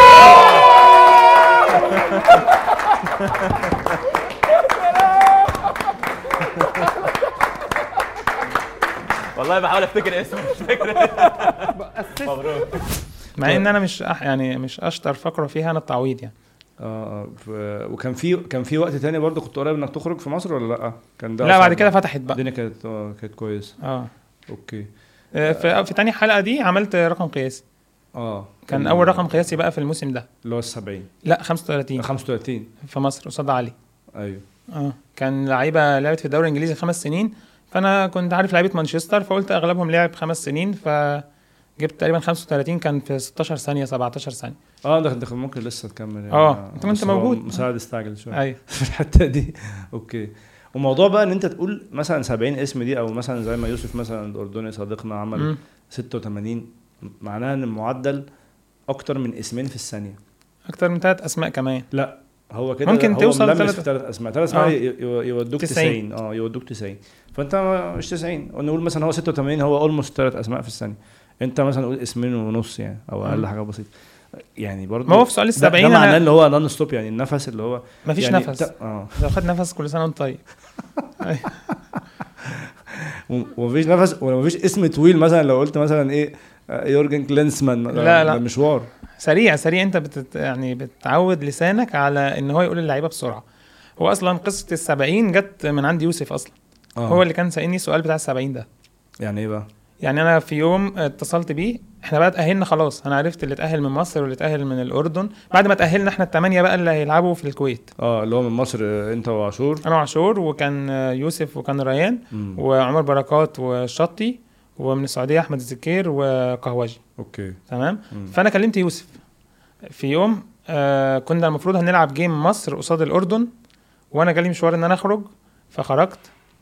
والله بحاول افتكر اسمه مش فاكر مبروك مع ان انا مش أح يعني مش اشطر فقره فيها انا التعويض يعني اه اه ف- وكان في كان في وقت تاني برضه كنت قريب انك تخرج في مصر ولا لا؟ كان ده لا أصعب بعد كده بقى. فتحت بقى الدنيا كانت اه كانت كويسه اه اوكي آه، في في تاني حلقه دي عملت رقم قياسي اه كان اول رقم قياسي بقى في الموسم ده اللي هو ال 70 لا 35 35 في مصر قصاد علي ايوه اه كان لعيبه لعبت في الدوري الانجليزي خمس سنين فانا كنت عارف لعيبه مانشستر فقلت اغلبهم لعب خمس سنين فجبت تقريبا 35 كان في 16 ثانيه 17 ثانيه اه ده ده ممكن لسه تكمل يعني آه، أنت كنت بس هو موجود. مساعد استعجل شويه ايوه في الحته دي اوكي وموضوع بقى ان انت تقول مثلا 70 اسم دي او مثلا زي ما يوسف مثلا الاردني صديقنا عمل مم. 86 معناها ان المعدل اكتر من اسمين في الثانيه اكتر من ثلاث اسماء كمان لا هو كده ممكن هو توصل ملمس تلات- في ثلاث اسماء ثلاث اسماء آه. ي- ي- يودوك 90. 90 اه يودوك 90 فانت مش 90 ونقول مثلا هو 86 هو اولموست ثلاث اسماء في الثانيه انت مثلا قول اسمين ونص يعني او اقل مم. حاجه بسيطه يعني برضه ما هو في سؤال ده, ال ده 70 معناه انا اللي هو نون ستوب يعني النفس اللي هو مفيش يعني نفس بتا- اه لو خد نفس كل سنه وانت طيب و- ومفيش نفس ومفيش اسم طويل مثلا لو قلت مثلا ايه آه، يورجن كلينسمان ده- لا، لا. ده مشوار سريع سريع انت بتت يعني بتعود لسانك على ان هو يقول اللعيبه بسرعه هو اصلا قصه ال 70 جت من عند يوسف اصلا آه. هو اللي كان سالني السؤال بتاع ال 70 ده يعني ايه بقى؟ يعني انا في يوم اتصلت بيه احنا بقى اتاهلنا خلاص انا عرفت اللي اتاهل من مصر واللي اتاهل من الاردن بعد ما اتاهلنا احنا الثمانيه بقى اللي هيلعبوا في الكويت اه اللي هو من مصر آه، انت وعاشور انا وعاشور وكان يوسف وكان ريان مم. وعمر بركات وشطي ومن السعوديه احمد الزكير وقهوجي اوكي تمام مم. فانا كلمت يوسف في يوم آه كنا المفروض هنلعب جيم مصر قصاد الاردن وانا جالي مشوار ان انا اخرج فخرجت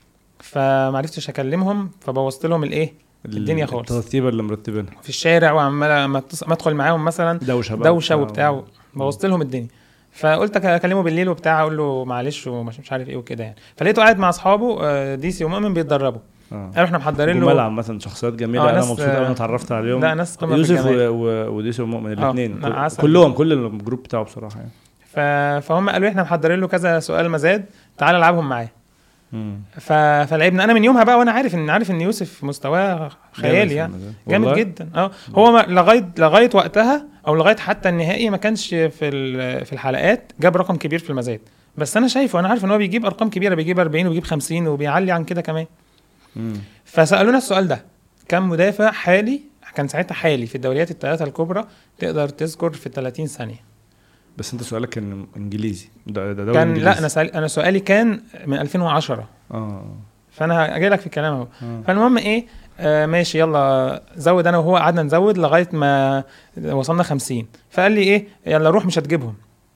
فمعرفتش اكلمهم فبوظت لهم الايه الدنيا خالص. الترتيبه اللي مرتبينها في الشارع وعمال ما أتص- ما ادخل معاهم مثلا دوشه بقى دوشه وبتاع بوظت لهم الدنيا فقلت أك- اكلمه بالليل وبتاع اقول له معلش ومش مش عارف ايه وكده يعني فلقيته قاعد مع اصحابه آه، ديسي ومؤمن بيتدربوا اه قالوا احنا محضرين جمال له عامة شخصيات جميلة آه، أنا ناس- مبسوط أوي أنا اتعرفت عليهم لا ناس قمه في يوسف الجمال و... و... وديسو ومؤمن الاثنين لا، عسل. كلهم كل الجروب بتاعه بصراحة يعني ف... فهم قالوا احنا محضرين له كذا سؤال مزاد تعال العبهم معاه مم. ف... فلعبنا انا من يومها بقى وانا عارف ان عارف ان يوسف مستواه خيالي يعني جامد والله؟ جدا اه هو ما لغايه لغايه وقتها او لغايه حتى النهائي ما كانش في ال- في الحلقات جاب رقم كبير في المزاد بس انا شايفه انا عارف ان هو بيجيب ارقام كبيره بيجيب 40 وبيجيب 50 وبيعلي عن كده كمان مم. فسالونا السؤال ده كم مدافع حالي كان ساعتها حالي في الدوريات الثلاثه الكبرى تقدر تذكر في 30 ثانيه بس أنت سؤالك كان إنجليزي ده ده دوري كان إنجليزي. لا انا سأل انا سؤالي كان من 2010 اه فانا جاي لك في الكلام اهو آه. فالمهم ايه آه ماشي يلا زود انا وهو قعدنا نزود لغايه ما وصلنا 50 فقال لي ايه يلا روح مش هتجيبهم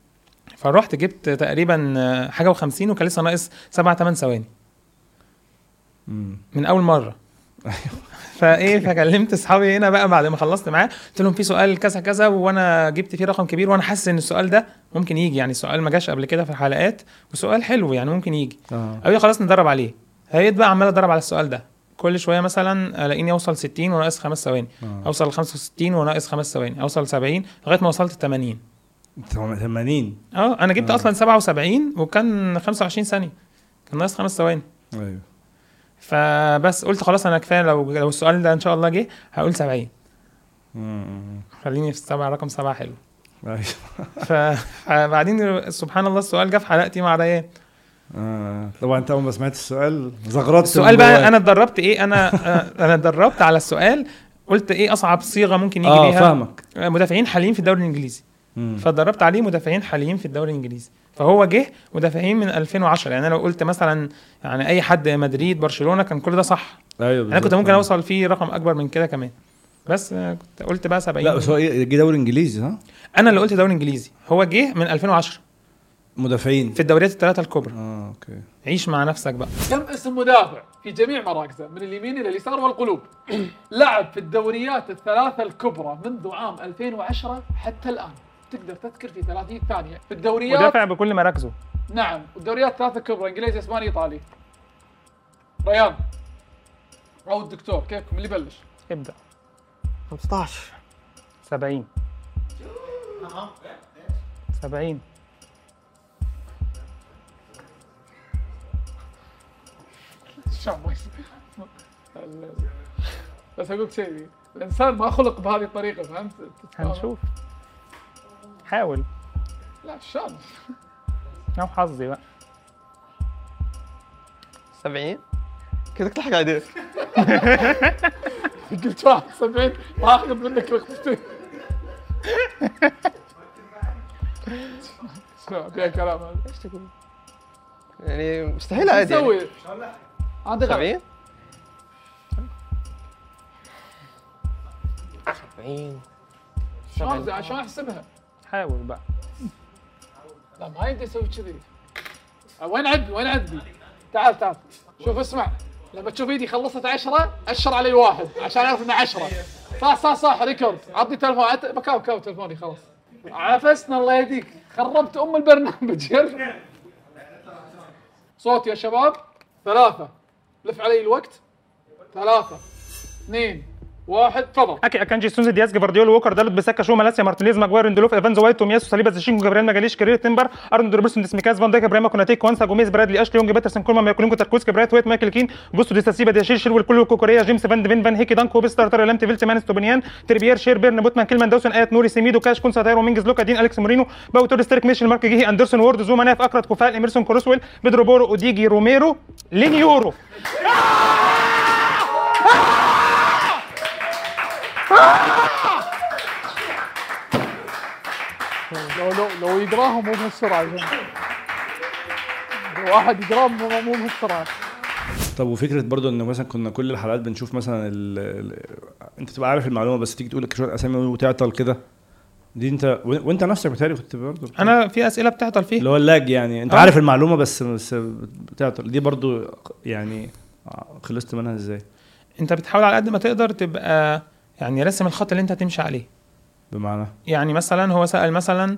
فرحت جبت تقريبا آه، حاجه و50 وكان لسه ناقص 7 8 ثواني مم. من اول مره فايه فكلمت اصحابي هنا بقى بعد ما خلصت معاه قلت لهم في سؤال كذا كذا وانا جبت فيه رقم كبير وانا حاسس ان السؤال ده ممكن يجي يعني السؤال ما جاش قبل كده في الحلقات وسؤال حلو يعني ممكن يجي اه قالوا لي خلاص ندرب عليه هيت بقى عمال ادرب على السؤال ده كل شويه مثلا الاقيني اوصل 60 وناقص خمس ثواني اه اوصل ل 65 وناقص خمس ثواني اوصل 70 لغايه ما وصلت 80 80 اه انا جبت آه. اصلا 77 وكان 25 ثانيه كان ناقص خمس ثواني ايوه فبس قلت خلاص انا كفايه لو لو السؤال ده ان شاء الله جه هقول 70 مم. خليني في السبعه رقم سبعه حلو أيوة. ف- فبعدين سبحان الله السؤال جه في حلقتي مع ريان آه. طبعا انت اول ما سمعت السؤال زغرطت السؤال من بقى جواك. انا اتدربت ايه انا آه، انا اتدربت على السؤال قلت ايه اصعب صيغه ممكن يجي اه بيها فاهمك آه، مدافعين حاليين في الدوري الانجليزي مم. فاتدربت عليه مدافعين حاليين في الدوري الانجليزي فهو جه مدافعين من 2010 يعني انا لو قلت مثلا يعني اي حد مدريد برشلونه كان كل ده صح ايوه انا كنت بالظبط. ممكن اوصل فيه رقم اكبر من كده كمان بس آه، كنت قلت بقى 70 لا بس هو ايه جه دوري انجليزي ها انا اللي قلت دوري انجليزي هو جه من 2010 مدافعين في الدوريات الثلاثه الكبرى اه اوكي عيش مع نفسك بقى كم اسم مدافع في جميع مراكزه من اليمين الى اليسار والقلوب لعب في الدوريات الثلاثه الكبرى منذ عام 2010 حتى الان تقدر تذكر في 30 ثانيه في الدوريات مدافع بكل مراكزه نعم والدوريات الثلاثه الكبرى انجليزي اسباني ايطالي ريان او الدكتور كيفكم اللي يبلش ابدا 15 70 70 شو ما يصير. ال- بس اقول لك شيء الانسان ما خلق بهذه الطريقه فهمت؟ هنشوف حاول لا شلون او حظي بقى 70 كذا تلحق عليك قلت واحد 70 ما اخذ منك لقطتين شو فيها كلام هذا ايش تقول؟ يعني مستحيل عادي يعني. تسوي هذا غلط 70 70 شلون زي- عشان احسبها حاول بقى لا ما يقدر يسوي كذي أه، وين عدي وين عدي تعال تعال شوف اسمع لما تشوف ايدي خلصت عشرة اشر علي واحد عشان اعرف انه عشرة صح صح صح ريكورد عطني تلفون عط- بكاو كاو تلفوني خلاص عفسنا الله يهديك خربت ام البرنامج يلا. صوت يا شباب ثلاثة لف علي الوقت ثلاثة اثنين واحد تفضل اكي اكانجي سونز دياز جفارديول ووكر دالوت بيساكا شو مالاسيا مارتينيز ماجواير اندلوف ايفانز وايت تومياسو ساليبا زيشينكو جابريل ماجاليش كارير تمبر ارنولد روبرتسون ديسميكاز فان دايك ابراهيم كوناتي كوانسا جوميز برادلي اشلي يونج بيترسون كولمان مايكولينكو تاركوز كبرات ويت مايكل كين جوستو دي ساسيبا دي شيل شيل كل كوكوريا جيمس فان ديفين فان هيكي دانكو بيستر تر لام تيفيلتي مان ستوبينيان تريبيير شير بيرن بوتمان كيلمان داوسون ايات نوري سيميدو كاش كونسا دايرو مينجز لوكا دين اليكس مورينو باو توريس تيرك ميشل مارك جيهي اندرسون وورد زوما ناف اكرت كوفال ايمرسون كوروسويل بيدرو بورو اوديجي روميرو لينيورو لو لو لو يقراهم مو بهالسرعة لو واحد يقراهم مو مو بهالسرعة طب وفكره برضو انه مثلا كنا كل الحلقات بنشوف مثلا ال... ال... انت تبقى عارف المعلومه بس تيجي تقول لك شويه اسامي وتعطل كده دي انت و... وانت نفسك بتهيألي كنت برضو انا في اسئله بتعطل فيها اللي هو اللاج يعني انت آه. عارف المعلومه بس بس بتعطل دي برضو يعني خلصت منها ازاي انت بتحاول على قد ما تقدر تبقى يعني رسم الخط اللي انت هتمشي عليه بمعنى يعني مثلا هو سأل مثلا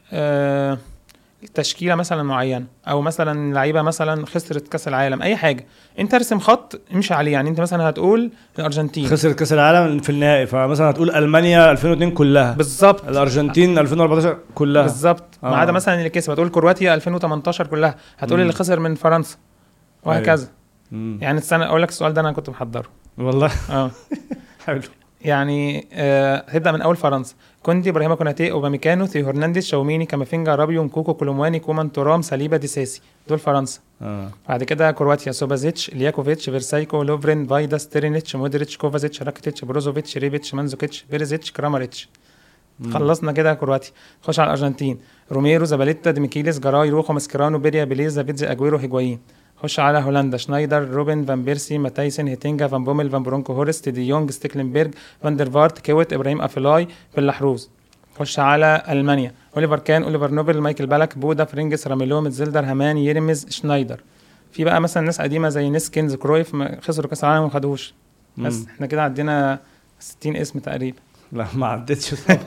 آه تشكيله مثلا معينه او مثلا لعيبه مثلا خسرت كاس العالم اي حاجه انت ارسم خط امشي عليه يعني انت مثلا هتقول الارجنتين خسرت كاس العالم في النهائي فمثلا هتقول المانيا 2002 كلها بالظبط الارجنتين 2014 كلها بالظبط ما آه. عدا مثلا اللي كسب هتقول كرواتيا 2018 كلها هتقول مم. اللي خسر من فرنسا وهكذا مم. يعني السنه اقول لك السؤال ده انا كنت محضره والله اه حلو يعني آه هبدا من اول فرنسا كوندي ابراهيم كوناتي اوباميكانو ثيو هرنانديز شاوميني كامافينجا رابيو نكوكو كولومواني كومان تورام ساليبا ديساسي دول فرنسا اه بعد كده كرواتيا سوبازيتش لياكوفيتش فيرسايكو لوفرين فايداس تيرينيتش مودريتش كوفازيتش راكيتيتش بروزوفيتش ريبيتش مانزوكيتش بيريزيتش كراماريتش خلصنا كده كرواتيا خش على الارجنتين روميرو زاباليتا ديميكيليس جراي روخو ماسكيرانو بيريا بيليز دافيدزي اجويرو هيجوايين خش على هولندا شنايدر روبن فان بيرسي ماتايسن هيتينجا فان بومل فان برونكو هورست دي يونج ستيكلنبرج فان دير فارت كيوت ابراهيم افيلاي بلاحروز خش على المانيا اوليفر كان اوليفر نوبل مايكل بالك بودا فرينجس راميلو متزلدر همان يرمز شنايدر في بقى مثلا ناس قديمه زي نيسكنز كرويف ما خسروا كاس العالم وما خدوهوش بس مم. احنا كده عدينا 60 اسم تقريبا لا ما عدتش طبعا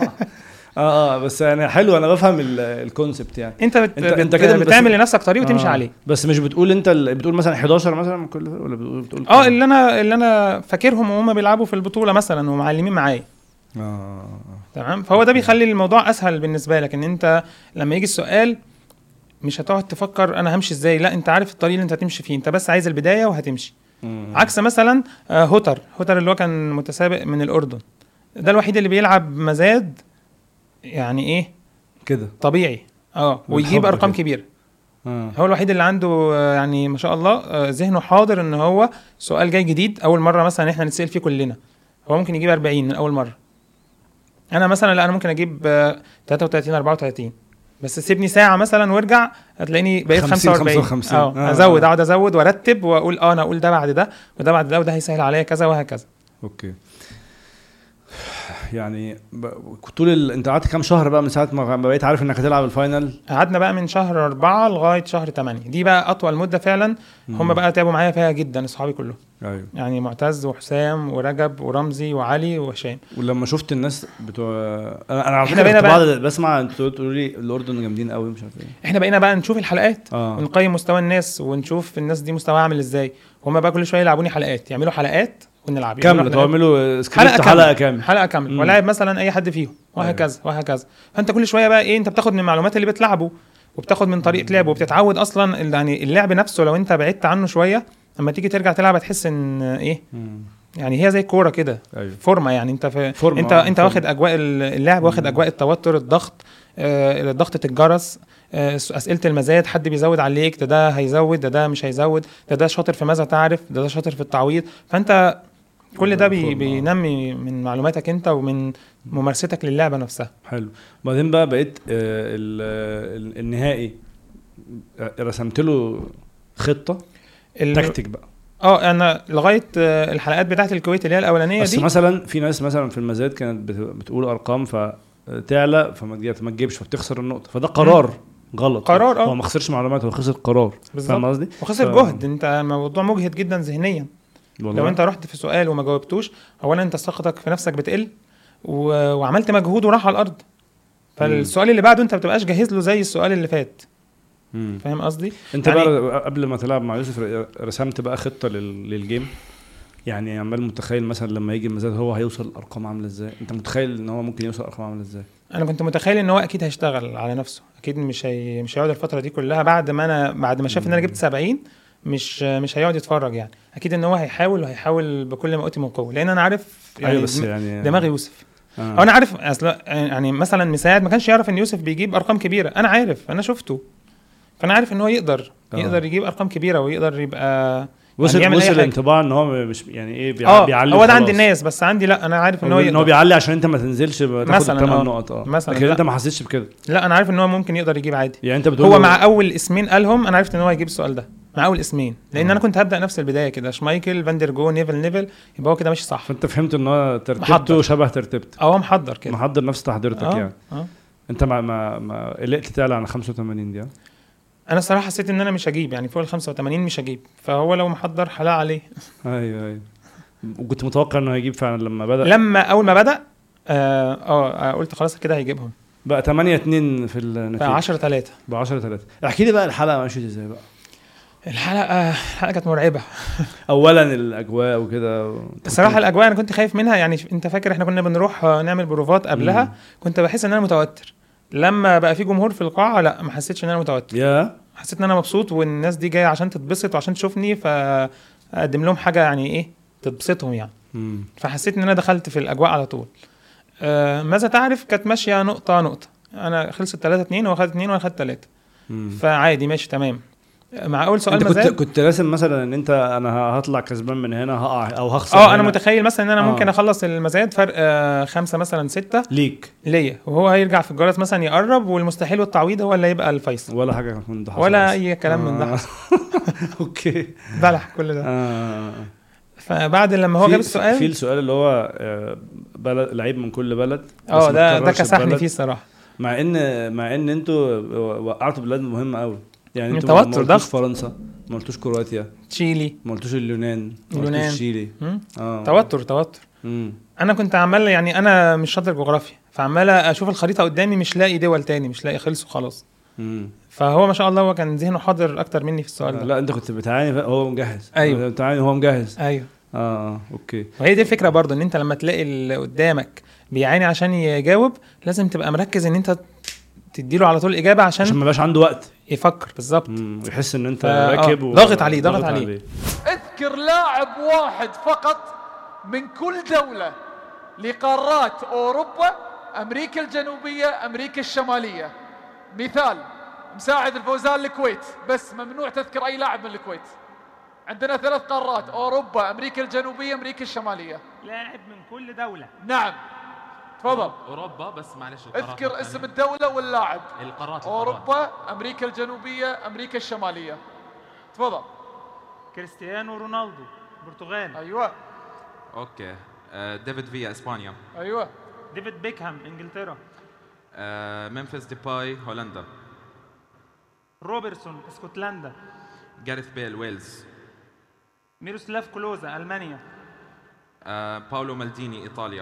اه اه بس يعني حلو انا بفهم ال- الكونسبت يعني انت بت... انت- بت... انت كده بس- بتعمل لنفسك طريق وتمشي آه. عليه بس مش بتقول انت ال- بتقول مثلا 11 مثلا من كل ولا بتقول بتقول اه كام؟ اللي انا اللي انا فاكرهم وهم بيلعبوا في البطوله مثلا ومعلمين معايا اه آه، تمام فهو ده بيخلي الموضوع اسهل بالنسبه لك ان انت لما يجي السؤال مش هتقعد تفكر انا همشي ازاي لا انت عارف الطريق اللي انت هتمشي فيه انت بس عايز البدايه وهتمشي مم. عكس مثلا آه، هوتر هوتر اللي هو كان متسابق من الاردن ده الوحيد اللي بيلعب مزاد يعني ايه كده طبيعي اه ويجيب بالحب ارقام كده. كبيره اه هو الوحيد اللي عنده آه، يعني ما شاء الله آه، ذهنه حاضر ان هو سؤال جاي جديد اول مره مثلا احنا نتسال فيه كلنا هو ممكن يجيب 40 من اول مره انا مثلا لا انا ممكن اجيب آه، 33 34 بس سيبني ساعه مثلا وارجع هتلاقيني بقيت 50 45 55. اه آه، ازود آه. اقعد ازود وارتب واقول اه انا اقول ده بعد ده وده بعد ده وده هيسهل عليا كذا وهكذا اوكي يعني ب... طول ال... انت قعدت كام شهر بقى من ساعه ما ما بقيت عارف انك هتلعب الفاينل قعدنا بقى من شهر أربعة لغاية شهر تمانية دي بقى أطول مدة فعلا هم بقى تعبوا معايا فيها جدا أصحابي كلهم ايوه يعني معتز وحسام ورجب ورمزي وعلي وهشام ولما شفت الناس بتوع انا انا على إحنا فكره بقينا كنت بقى- بعض بسمع انتوا تقولوا لي الاردن جامدين قوي مش عارف ايه احنا بقينا بقى نشوف الحلقات اه ونقيم مستوى الناس ونشوف الناس دي مستواها عامل ازاي هما بقى كل شويه يلعبوني حلقات يعملوا حلقات ونلعب يعملوا كامله حلقات. تعملوا سكريبت حلقه حلقه كامله كامله حلقه كامله مم. ولاعب مثلا اي حد فيهم وهكذا وهكذا فانت كل شويه بقى ايه انت بتاخد من المعلومات اللي بتلعبه وبتاخد من طريقه لعبه وبتتعود اصلا ال- يعني اللعب نفسه لو انت بعدت عنه شويه لما تيجي ترجع تلعب هتحس ان ايه مم. يعني هي زي الكوره كده ايوه فورمه يعني انت في فورمة، انت آه، انت فورمة. واخد اجواء اللعب واخد اجواء التوتر الضغط آه، ضغطه الجرس آه، اسئله المزايد حد بيزود عليك ده ده هيزود ده ده مش هيزود ده ده شاطر في ماذا تعرف ده ده شاطر في التعويض فانت كل ده بي فورمة، آه. بينمي من معلوماتك انت ومن ممارستك للعبه نفسها حلو بعدين بقى بقيت آه، ال- ال- النهائي آه، رسمت له خطه ال- تكتيك بقى اه انا لغايه آه، الحلقات بتاعت الكويت اللي هي الاولانيه بس دي مثلا في ناس مثلا في المزاد كانت بت- بتقول ارقام فتعلى فما تجي- ما تجيبش فبتخسر النقطه فده قرار غلط قرار، اه. هو ما خسرش معلومات هو خسر قرار بالظبط. فاهم قصدي؟ وخسر ف- جهد انت الموضوع مجهد جدا ذهنيا والله. لو انت رحت في سؤال وما جاوبتوش اولا انت ثقتك في نفسك بتقل و... وعملت مجهود وراح على الارض فالسؤال اللي بعده انت ما بتبقاش جاهز له زي السؤال اللي فات مم. فاهم قصدي انت يعني- بقى قبل ما تلعب مع يوسف ر- رسمت بقى خطه لل... للجيم يعني عمال متخيل مثلا لما يجي المزاد هو هيوصل ارقام عامله ازاي انت متخيل ان هو ممكن يوصل ارقام عامله ازاي انا كنت متخيل ان هو اكيد هيشتغل على نفسه اكيد مش هي... مش هيقعد الفتره دي كلها بعد ما انا بعد ما شاف ان انا جبت 70 مش مش هيقعد يتفرج يعني اكيد ان هو هيحاول وهيحاول بكل ما اوتي من قوه لان انا عارف يعني ايوه بس دم- يعني دماغ يوسف آه. أو انا عارف اصل يعني مثلا مساعد ما كانش يعرف ان يوسف بيجيب ارقام كبيره انا عارف انا شفته فانا عارف ان هو يقدر آه. يقدر يجيب ارقام كبيره ويقدر يبقى وصل يعمل أي وصل حاجة. انطباع ان هو مش يعني ايه بيع- اه بيعلي هو ده عند وخلاص. الناس بس عندي لا انا عارف ان هو ان هو يقدر بيعلي عشان انت ما تنزلش تاخد مثلاً، الثمان آه. نقط اه مثلاً، لكن لا. انت ما حسيتش بكده لا انا عارف ان هو ممكن يقدر يجيب عادي يعني انت بتقول هو له- مع اول اسمين قالهم انا عرفت ان هو هيجيب السؤال ده مع اول اسمين لان آه. انا كنت هبدا نفس البدايه كده شمايكل فاندر جو نيفل نيفل يبقى هو كده ماشي صح فانت فهمت ان هو ترتيبته محضر. شبه ترتيبتك اه هو محضر كده محضر نفس تحضيرتك اه يعني اه انت ما ما ما قلقت تعلى عن 85 دي ها؟ انا الصراحه حسيت ان انا مش هجيب يعني فوق ال 85 مش هجيب فهو لو محضر حلال عليه ايوه ايوه وكنت متوقع انه هيجيب فعلا لما بدا لما اول ما بدا اه, آه قلت خلاص كده هيجيبهم بقى 8 2 في النتيجه بقى 10 3 ب 10 3 احكي لي بقى الحلقه مشيت ازاي بقى الحلقه الحلقه كانت مرعبه اولا الاجواء وكده الصراحه الاجواء انا كنت خايف منها يعني انت فاكر احنا كنا بنروح آه، نعمل بروفات قبلها مم. كنت بحس ان انا متوتر لما بقى في جمهور في القاعه لا ما حسيتش ان انا متوتر يا حسيت ان انا مبسوط والناس دي جايه عشان تتبسط وعشان تشوفني فاقدم لهم حاجه يعني ايه تبسطهم يعني مم. فحسيت ان انا دخلت في الاجواء على طول آه ماذا تعرف كانت ماشيه نقطه نقطه انا خلصت 3 2 هو خد 2 وانا خدت 3 مم. فعادي ماشي تمام مع اول سؤال انت كنت مزاج كنت راسم مثلا ان انت انا هطلع كسبان من هنا هقع او هخسر اه انا هنا. متخيل مثلا ان انا آه. ممكن اخلص المزايد فرق آه خمسة مثلا ستة ليك ليا وهو هيرجع في الجرس مثلا يقرب والمستحيل والتعويض هو اللي هيبقى الفيصل ولا حاجه من ده حصل ولا أصلاً. اي كلام من ده آه. اوكي بلح كل ده آه. فبعد لما هو في- جاب في السؤال السؤال اللي هو آه، بلد لعيب من كل بلد بس اه ما ده ده تكررش كسحني البلد. فيه الصراحه مع ان مع ان انتوا وقعتوا بلاد مهمه قوي يعني من انتوا ما- توتر، ما قلتوش ضغط. فرنسا ما قلتوش كرواتيا تشيلي ما قلتوش اليونان ما اليونان. قلتوش تشيلي مم؟ اه توتر توتر مم. انا كنت عمال يعني انا مش شاطر جغرافيا فعمال اشوف الخريطه قدامي مش لاقي دول تاني مش لاقي خلصوا خلاص مم. فهو ما شاء الله هو كان ذهنه حاضر اكتر مني في السؤال ده لا انت كنت بتعاني ف- هو مجهز أيوة. أنت بتعاني وهو مجهز ايوه اه اه اوكي وهي دي الفكره برضو ان انت لما تلاقي اللي قدامك بيعاني عشان يجاوب لازم تبقى مركز ان انت تديله على طول الاجابه عشان عشان ما يبقاش عنده وقت يفكر بالظبط مم. ويحس ان انت فا- آه، راكب و- ضاغط عليه، ضاغط عليه. اذكر لاعب واحد فقط من كل دولة لقارات أوروبا امريكا الجنوبيه امريكا الشماليه مثال مساعد الفوزان الكويت بس ممنوع تذكر اي لاعب من الكويت عندنا ثلاث قارات اوروبا امريكا الجنوبيه امريكا الشماليه لاعب من كل دولة نعم تفضل اوروبا بس معلش القارات اذكر الثانية. اسم الدوله واللاعب القارات القارات. اوروبا امريكا الجنوبيه امريكا الشماليه تفضل كريستيانو رونالدو برتغال ايوه اوكي آه، ديفيد فيا اسبانيا ايوه ديفيد بيكهام انجلترا آه، ممفيس ديباي هولندا روبرتسون اسكتلندا جاريث بيل ويلز ميروسلاف كلوزا المانيا آه، باولو مالديني ايطاليا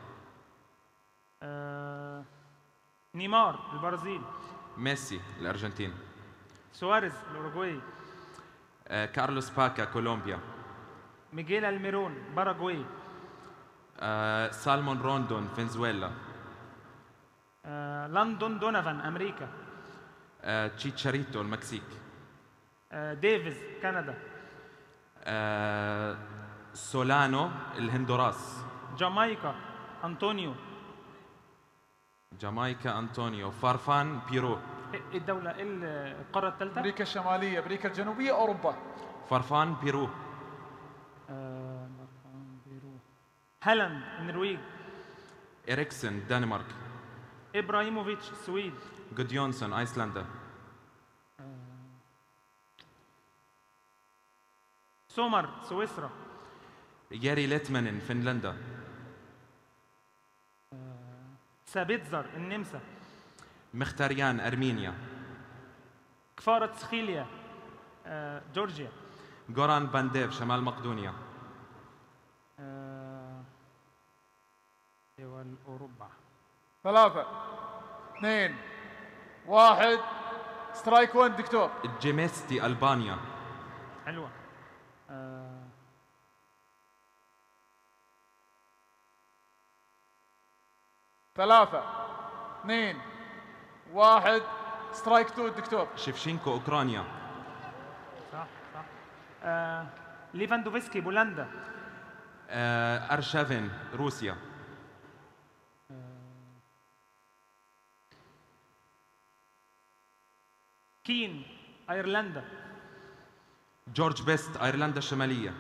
آه، نيمار البرازيل ميسي الارجنتين سواريز الاوروغواي آه، كارلوس باكا كولومبيا ميغيل الميرون باراغواي آه، سالمون روندون فنزويلا آه، لندن دونيفان امريكا آه، تشيتشاريتو المكسيك آه، ديفيز كندا آه، سولانو الهندوراس جامايكا انطونيو جامايكا انطونيو فارفان بيرو ايه الدولة ايه القارة الثالثة؟ امريكا الشماليه امريكا الجنوبيه اوروبا فارفان بيرو آه، بيرو هالاند النرويج إريكسن دنمارك ابراهيموفيتش السويد جوديونسون ايسلندا سومر سويسرا ياري ليتمانن فنلندا سابيتزر النمسا مختاريان ارمينيا كفارة سخيليا آه، جورجيا جوران بانديف شمال مقدونيا آه، دول اوروبا ثلاثه اثنين واحد سترايك 1 دكتور جيميستي البانيا حلوة آه، ثلاثه اثنين واحد سترايك 2 دكتور شفشينكو اوكرانيا صح صح آه، ليفاندوفسكي بولندا آه، ارشافين روسيا كين ايرلندا جورج بيست ايرلندا الشماليه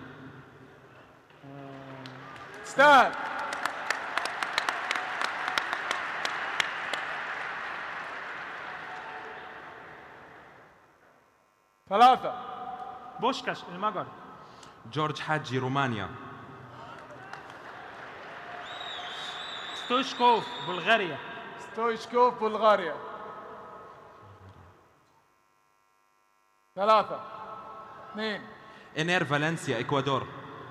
استاهل ثلاثة بوشكاش المجر جورج حاجي رومانيا ستويشكوف بلغاريا ستويشكوف بلغاريا ثلاثة اثنين انير فالنسيا اكوادور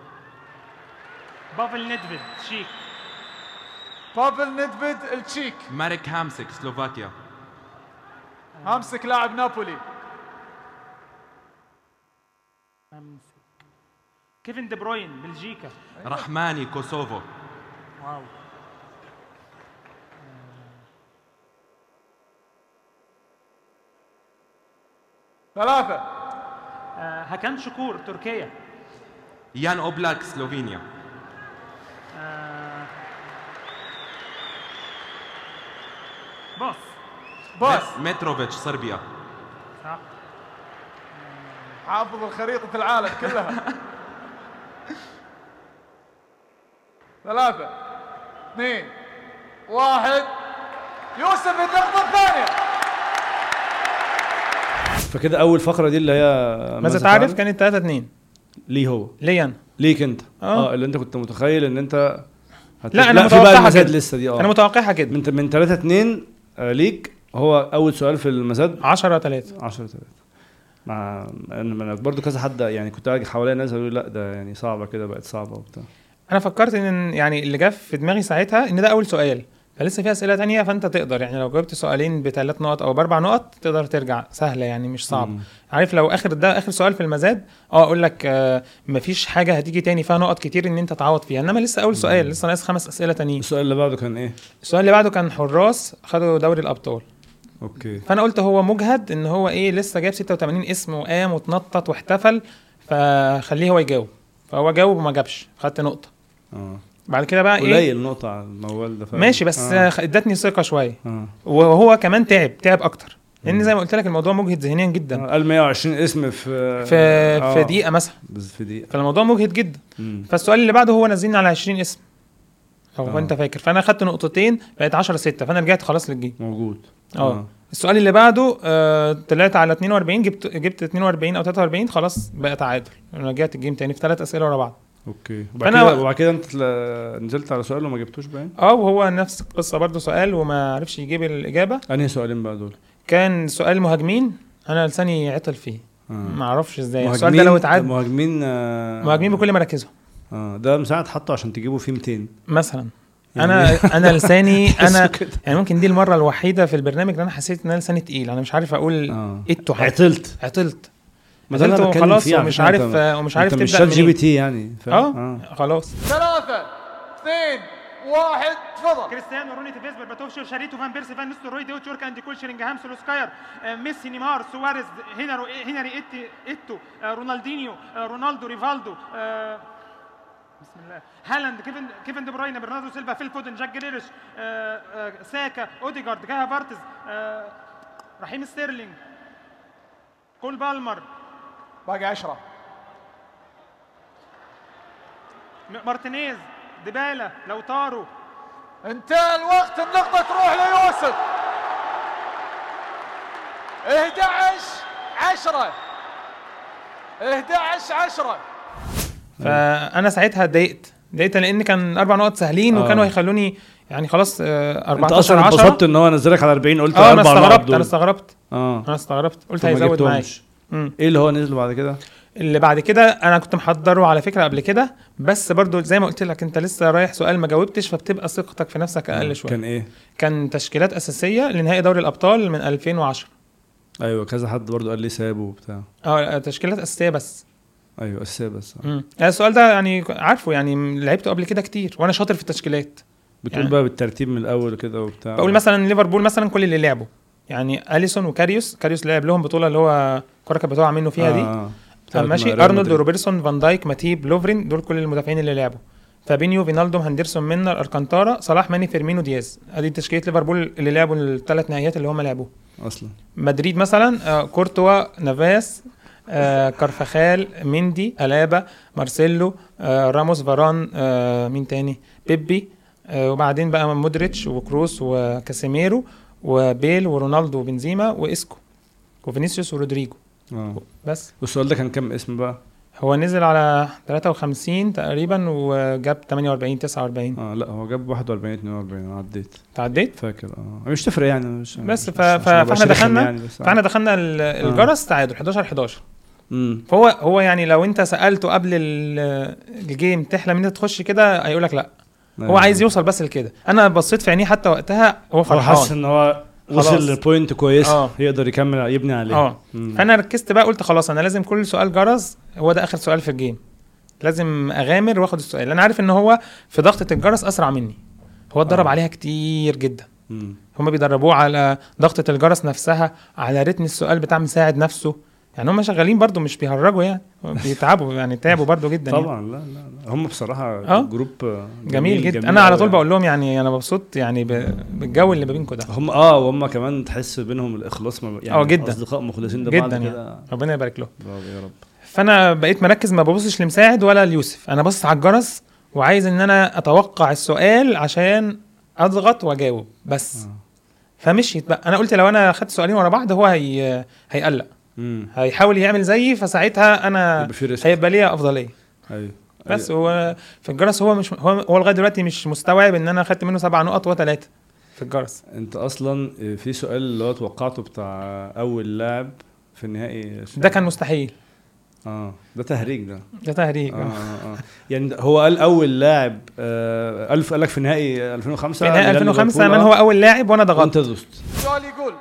بافل ندفيد تشيك بافل ندفيد التشيك مارك هامسك سلوفاكيا امسك لاعب نابولي أمسك كيفن دي بروين بلجيكا رحماني كوسوفو واو ثلاثة آه، هكان شكور تركيا يان اوبلاك سلوفينيا آه، بص باص متروفيتش صربيا صح حافظ الخريطة العالم كلها ثلاثة اثنين واحد يوسف النقطة الثانية فكده اول فقره دي اللي هي ماذا تعرف كانت 3 2 ليه هو ليا انا ليك انت آه. اه اللي انت كنت متخيل ان انت هت... لا، أنا في بقى متوقعها المزاد كده. لسه دي اه انا متوقعها كده من من 3 2 ليك هو اول سؤال في المزاد 10 3 10 3 مع انا أنا برضو كذا حد يعني كنت قاعد حواليا ناس قالوا لي لا ده يعني صعبه كده بقت صعبه وبتاع انا فكرت ان يعني اللي جه في دماغي ساعتها ان ده اول سؤال فلسه في اسئله تانية فانت تقدر يعني لو جاوبت سؤالين بثلاث نقط او باربع نقط تقدر ترجع سهله يعني مش صعب مم. عارف لو اخر ده اخر سؤال في المزاد اه اقول لك آه مفيش حاجه هتيجي تاني فيها نقط كتير ان انت تعوض فيها انما لسه اول سؤال لسه ناقص خمس اسئله تانيين السؤال اللي بعده كان ايه السؤال اللي بعده كان حراس خدوا دوري الابطال اوكي فانا قلت هو مجهد ان هو ايه لسه جايب 86 اسم وقام واتنطط واحتفل فخليه هو يجاوب فهو جاوب وما جابش خدت نقطه اه بعد كده بقى ايه قليل نقطه على الموال ده فعلا. ماشي بس آه. آه. ادتني ثقه شويه آه. وهو كمان تعب تعب اكتر لان زي ما قلت لك الموضوع مجهد ذهنيا جدا قال 120 اسم في في آه. في دقيقه مثلا بس في دقيقه فالموضوع مجهد جدا مم. فالسؤال اللي بعده هو نزلني على 20 اسم لو آه. انت فاكر فانا خدت نقطتين بقت 10 6 فانا رجعت خلاص للجيم موجود اه السؤال اللي بعده آه طلعت على 42 جبت جبت 42 او 43 خلاص بقى تعادل انا رجعت الجيم تاني في ثلاث اسئله ورا بعض اوكي وبعد فأنا- كده وبعد كده انت تلا- نزلت على سؤال وما جبتوش باين اه وهو نفس القصه برضه سؤال وما عرفش يجيب الاجابه انهي سؤالين بقى دول كان سؤال مهاجمين انا لساني عطل فيه آه. ما اعرفش ازاي السؤال ده لو اتعاد مهاجمين آه. مهاجمين بكل مراكزهم اه ده مساعد حطه عشان تجيبوا فيه 200 مثلا يعني- انا انا لساني انا كده. يعني ممكن دي المره الوحيده في البرنامج اللي انا حسيت ان انا لساني تقيل انا مش عارف اقول اه اتو حاجه عطلت عطلت ما ده اللي عطلت أنا بتكلم وخلاص فيه على ومش فكرة. عارف انت- ومش عارف انت مش تبدا شات جي بي منين تي يعني فاهم؟ اه خلاص ثلاثة اثنين واحد تفضل كريستيانو روني تيفيز برباتوفشي شاريتو فان بيرسي فان نستروي ديو تشورك اندي كول شيرينجهام سولوسكاير آه، ميسي نيمار سواريز هنرو هنري إيتي إيتو آه، رونالدينيو آه، رونالدو ريفالدو آه، بسم الله هالاند كيفن كيفن دي بروين برناردو سيلفا فيل فودن جاك جريريش آه، آه، ساكا اوديجارد كاها فارتز آه، رحيم ستيرلينج كول بالمر باقي عشرة م- مارتينيز ديبالا لوتارو انتهى الوقت النقطة تروح ليوسف 11 10 11 10 فانا ساعتها اتضايقت اتضايقت لان كان اربع نقط سهلين آه. وكانوا هيخلوني يعني خلاص آه، انت 14 اصلا 10 اتبسطت ان هو نزلك على 40 قلت اه انا اربع نقط استغربت دول. انا استغربت اه انا استغربت قلت طب ما هيزود معايا جبتهمش. مم. ايه اللي هو نزل بعد كده؟ اللي بعد كده انا كنت محضره على فكره قبل كده بس برضو زي ما قلت لك انت لسه رايح سؤال ما جاوبتش فبتبقى ثقتك في نفسك اقل شويه كان ايه؟ كان تشكيلات اساسيه لنهائي دوري الابطال من 2010 ايوه كذا حد برضو قال لي سابه وبتاع اه تشكيلات اساسيه بس ايوه اساسيه بس آه. مم. السؤال ده يعني عارفه يعني لعبته قبل كده كتير وانا شاطر في التشكيلات بتقول يعني- بقى بالترتيب من الاول كده وبتاع بقول مثلا ليفربول مثلا كل اللي لعبوا يعني اليسون وكاريوس كاريوس لعب لهم بطوله اللي هو الكره كانت بتقع منه فيها دي آه. آه بتاعت ماشي ريال ارنولد مدريد. وروبرتسون فان دايك ماتيب لوفرين دول كل المدافعين اللي لعبوا فابينيو فينالدوم هندرسون مينر اركانتارا صلاح ماني فيرمينو دياز ادي تشكيله ليفربول اللي لعبوا الثلاث نهائيات اللي هم لعبوه اصلا مدريد مثلا آه كورتوا نافاس آه كارفخال مندي الابا مارسيلو آه راموس فاران آه مين تاني بيبي آه وبعدين بقى مودريتش وكروس وكاسيميرو وبيل ورونالدو وبنزيما واسكو وفينيسيوس ورودريجو اه بس والسؤال ده كان كام اسم بقى؟ هو نزل على 53 تقريبا وجاب 48 49 اه لا هو جاب 41 42 انا عديت تعديت فاكر اه مش تفرق يعني مش بس مش- ف- عشان ف- ما فاحنا أبقاش رخم دخلنا- يعني بس فاحنا دخلنا ال- الجرس تعادل 11 11 امم فهو هو يعني لو انت سالته قبل ال- الجيم تحلم ان انت تخش كده هيقول لك لا هو عايز يوصل بس لكده انا بصيت في عينيه حتى وقتها هو هو فرحان حاسس ان هو خلاص. وصل لبوينت كويسه آه. يقدر يكمل يبني عليه اه مم. فانا ركزت بقى قلت خلاص انا لازم كل سؤال جرس هو ده اخر سؤال في الجيم لازم اغامر واخد السؤال انا عارف ان هو في ضغطه الجرس اسرع مني هو اتدرب آه. عليها كتير جدا مم. هما بيدربوه على ضغطة الجرس نفسها على رتم السؤال بتاع مساعد نفسه يعني هم شغالين برضو مش بيهرجوا يعني بيتعبوا يعني تعبوا برضو جدا يعني. طبعا لا لا لا هم بصراحه آه. جروب آه، جميل, جدا انا على أوي طول يعني. بقول لهم يعني انا مبسوط يعني ب- بالجو اللي ما بينكم ده هم اه وهم كمان تحس بينهم الاخلاص ما يعني آه، جدا. اصدقاء مخلصين لبعض جدا كده يعني ربنا يبارك له برافو يا رب فانا بقيت مركز ما ببصش لمساعد ولا ليوسف انا بص على الجرس وعايز ان انا اتوقع السؤال عشان اضغط واجاوب بس آه. فمشيت بقى انا قلت لو انا خدت سؤالين ورا بعض هو هي... هيقلق امم هيحاول يعمل زيي فساعتها انا يبقى في ريسك هيبقى ليا افضليه ايوه بس هو في الجرس هو مش هو, هو لغايه دلوقتي مش مستوعب ان انا خدت منه سبع نقط وثلاثه في الجرس انت اصلا في سؤال اللي هو توقعته بتاع اول لاعب في النهائي ده كان مستحيل اه ده تهريج ده ده تهريج آه آه آه. يعني ده- هو قال اول لاعب آه الف قال لك في نهائي 2005 في نهائي ميلان 2005 ليفربول، من آه. هو اول لاعب وانا وانت ضغطت دوست السؤال يقول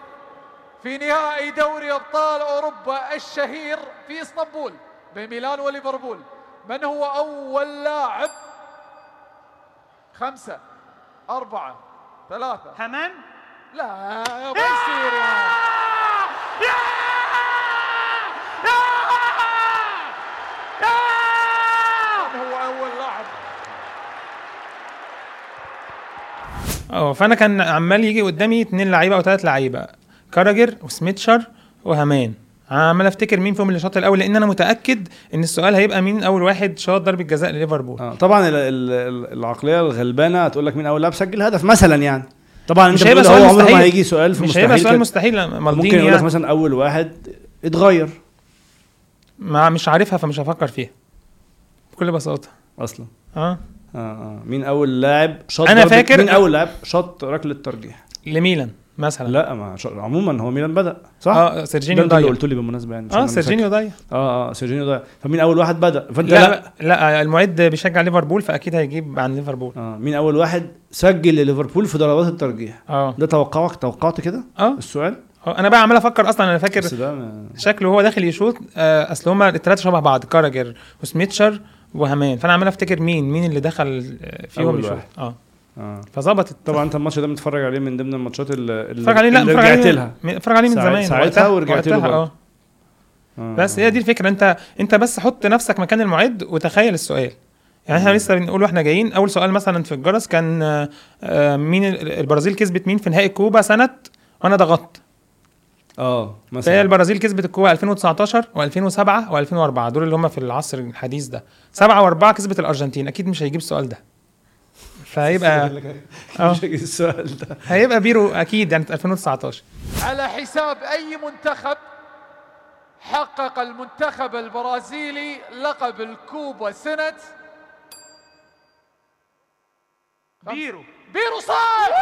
في نهائي دوري ابطال اوروبا الشهير في اسطنبول بين ميلان وليفربول من هو اول لاعب خمسة أربعة ثلاثة هامان لا ما يصير يا من هو أول لاعب اه فانا كان عمال يجي قدامي اتنين لعيبه او ثلاث لعيبه كاراجر وسميتشر وهمان عمال افتكر مين فيهم اللي شاط الاول لان انا متاكد ان السؤال هيبقى مين اول واحد شاط ضربه جزاء لليفربول آه. طبعا ال- ال- ال- العقليه الغلبانه هتقول لك مين اول لاعب سجل هدف مثلا يعني طبعا مش انت هيبقى بتقول سؤال هو عمره مستحيل. ما هيجي سؤال في مش مستحيل هيبقى سؤال كده. مستحيل ممكن مالديني يقول لك يعني مثلا اول واحد اتغير ما مش عارفها فمش هفكر فيها بكل بساطه اصلا اه اه اه مين اول لاعب شاط أنا ضربة- فاكر- مين اول لاعب شاط ركله ترجيح لميلان مثلا لا ما شا... عموما هو ميلان بدا صح اه ده سيرجينيو انت اللي ضيع قلت لي بالمناسبه يعني عشان اه أنا فاكر. سيرجينيو ضيع اه اه سيرجينيو ضيع فمين اول واحد بدا فانت لا لا, لا المعد بيشجع ليفربول فاكيد هيجيب عن ليفربول اه مين اول واحد سجل لليفربول في ضربات الترجيح اه ده توقعك توقعت كده اه السؤال آه، انا بقى عمال افكر اصلا انا فاكر بس ده ما... شكله هو داخل يشوط آه، اصل هما الثلاثه شبه بعض كاراجر وسميتشر وهمان فانا عمال افتكر مين مين اللي دخل آه، فيهم أول يشوط واحد. اه اه فظبطت طبعا انت الماتش ده متفرج عليه من ضمن الماتشات اللي اللي اتفرج عليه لا اللي اتفرج رجعت عليه لها من- اتفرج عليه من ساعت- زمان ساعتها ورجعت له وقتها، برضه. اه آه. بس هي دي الفكره انت انت بس حط نفسك مكان المعد وتخيل السؤال يعني احنا لسه بنقول واحنا جايين اول سؤال مثلا في الجرس كان آه، آه، مين ال- البرازيل كسبت مين في نهائي كوبا سنه وانا ضغطت اه فهي مثلا البرازيل كسبت الكوبا 2019 و2007 و2004 دول اللي هم في العصر الحديث ده سبعة و4 كسبت الارجنتين اكيد مش هيجيب السؤال ده فهيبقى اه مش هيجي السؤال ده هيبقى بيرو اكيد يعني 2019 على حساب أي منتخب حقق المنتخب البرازيلي لقب الكوبا سنة بيرو بيرو صار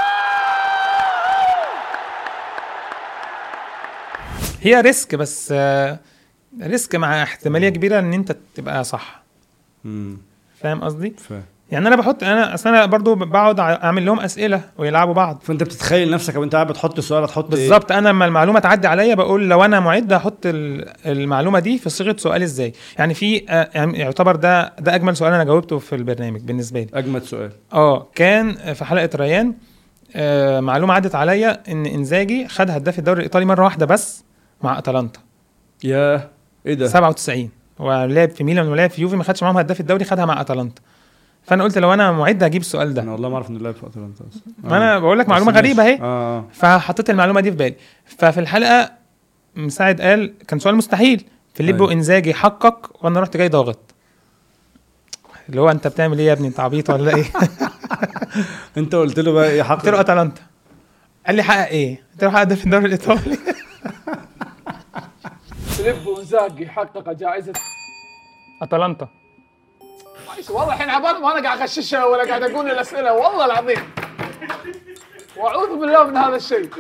هي ريسك بس آه، ريسك مع احتماليه كبيره ان انت تبقى صح امم فاهم قصدي فاهم يعني انا بحط انا اصل انا برضو بقعد اعمل لهم اسئله ويلعبوا بعض فانت بتتخيل نفسك وانت قاعد بتحط السؤال هتحط ايه بالظبط انا لما المعلومه تعدي عليا بقول لو انا معد هحط ال- المعلومه دي في صيغه سؤال ازاي يعني في آه، يعني يعتبر ده ده اجمل سؤال انا جاوبته في البرنامج بالنسبه لي اجمد سؤال اه كان في حلقه ريان آه معلومه عدت عليا ان انزاجي خد هداف الدوري الايطالي مره واحده بس مع اتلانتا يا ايه ده 97 ولعب في ميلان ولعب في يوفي ما خدش معاهم هداف الدوري خدها مع اتلانتا فانا قلت لو انا معد هجيب السؤال ده انا والله ما اعرف انه لعب في اتلانتا اصلا ما انا بقول لك بس معلومه ماشي. غريبه اهي اه اه فحطيت المعلومه دي في بالي ففي الحلقه مساعد قال كان سؤال مستحيل فيليبو أيوة. انزاجي حقق وانا رحت جاي ضاغط اللي هو انت بتعمل ايه يا ابني انت عبيط ولا ايه انت قلت له بقى ايه حق قلت له اتلانتا قال لي حقق ايه قلت له حقق ده في الدوري الايطالي فيليبو انزاجي حقق جائزة اتلانتا ماشي والله الحين عبال ما انا قاعد اغششها ولا قاعد اقول الاسئله والله العظيم واعوذ بالله من هذا الشيء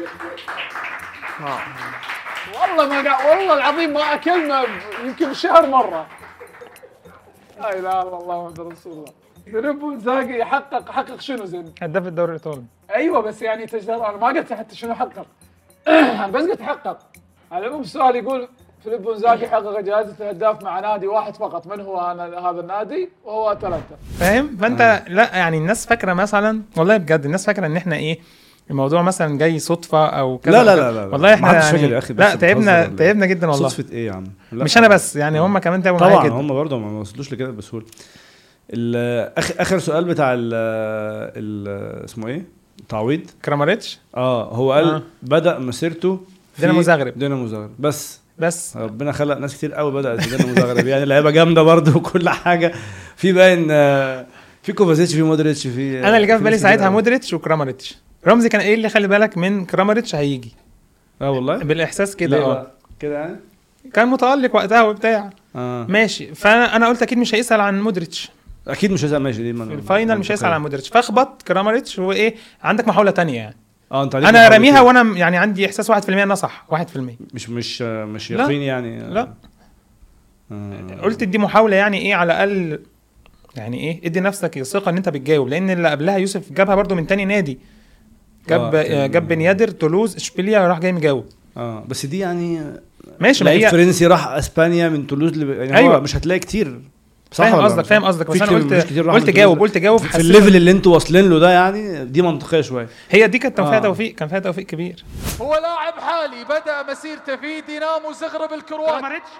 والله ما قاعد والله العظيم ما اكلنا يمكن شهر مره لا اله الا الله محمد رسول الله فيليبو انزاجي حقق حقق شنو زين هداف الدوري الايطالي ايوه بس يعني تجدر انا ما قلت حتى شنو حقق انا بس قلت حقق على العموم السؤال يقول فيليبو انزاجي حقق جائزة الهداف مع نادي واحد فقط من هو هذا هذا النادي وهو اتلانتا فاهم فانت لا يعني الناس فاكره مثلا والله بجد الناس فاكره ان احنا ايه الموضوع مثلا جاي صدفه او كذا لا لا وكذا. لا لا لا. والله احنا ما حدش يعني فاكر يا أخي، بس لا بتهزر تعبنا ولا إيه؟ تعبنا جدا والله صدفة ايه يا عم لا مش انا بس يعني هم كمان تعبوا معايا طبعا جدا هم برضه ما وصلوش لكده بسهوله ال- اخر اخر سؤال بتاع ال ال اسمه ايه تعويض كراماريتش اه هو قال آه. آه. بدا مسيرته في دينامو زغرب. دينامو زغرب بس بس ربنا خلق ناس كتير قوي بدات في دينامو زغرب يعني لعيبه جامده برضه وكل حاجه في باين آه، في كوفازيتش في مودريتش في انا اللي جه في بالي ناس كتير ساعتها أوي. مودريتش وكراماريتش رمزي كان قايل لي خلي بالك من كراماريتش هيجي اه والله بالاحساس كده ليه اه بقى؟ كده يعني كان متالق وقتها وبتاع اه ماشي فانا انا قلت اكيد مش هيسال عن مودريتش اكيد مش هيسال ماشي دي في الفاينل مش هيسال عن مودريتش فاخبط كراماريتش هو ايه عندك محاوله تانية يعني اه انت عليك انا محاولة راميها كده. وانا يعني عندي احساس 1% انها صح 1% مش مش آه، مش لا. يقين يعني لا آه. قلت دي محاوله يعني ايه على الاقل يعني ايه ادي نفسك ثقه ان انت بتجاوب لان اللي قبلها يوسف جابها برضو من تاني نادي جاب آه، آه كان- جاب بن يادر تولوز اشبيليا راح جاي مجاوب اه بس دي يعني ماشي ما لعيب هي فرنسي راح اسبانيا من تولوز ل... يعني أيوة. هو مش هتلاقي كتير صح فاهم ولا قصدك مش؟ فاهم قصدك بس في انا كتير- قلت مش كتير راح قلت من جاوب تولوز. قلت جاوب في حسيت الليفل اللي انتوا واصلين له ده يعني دي منطقيه شويه هي دي كانت كان فيها آه. توفيق كان فيها توفيق كبير هو لاعب حالي بدأ مسيرته في دينامو زغرب الكروات كراماريتش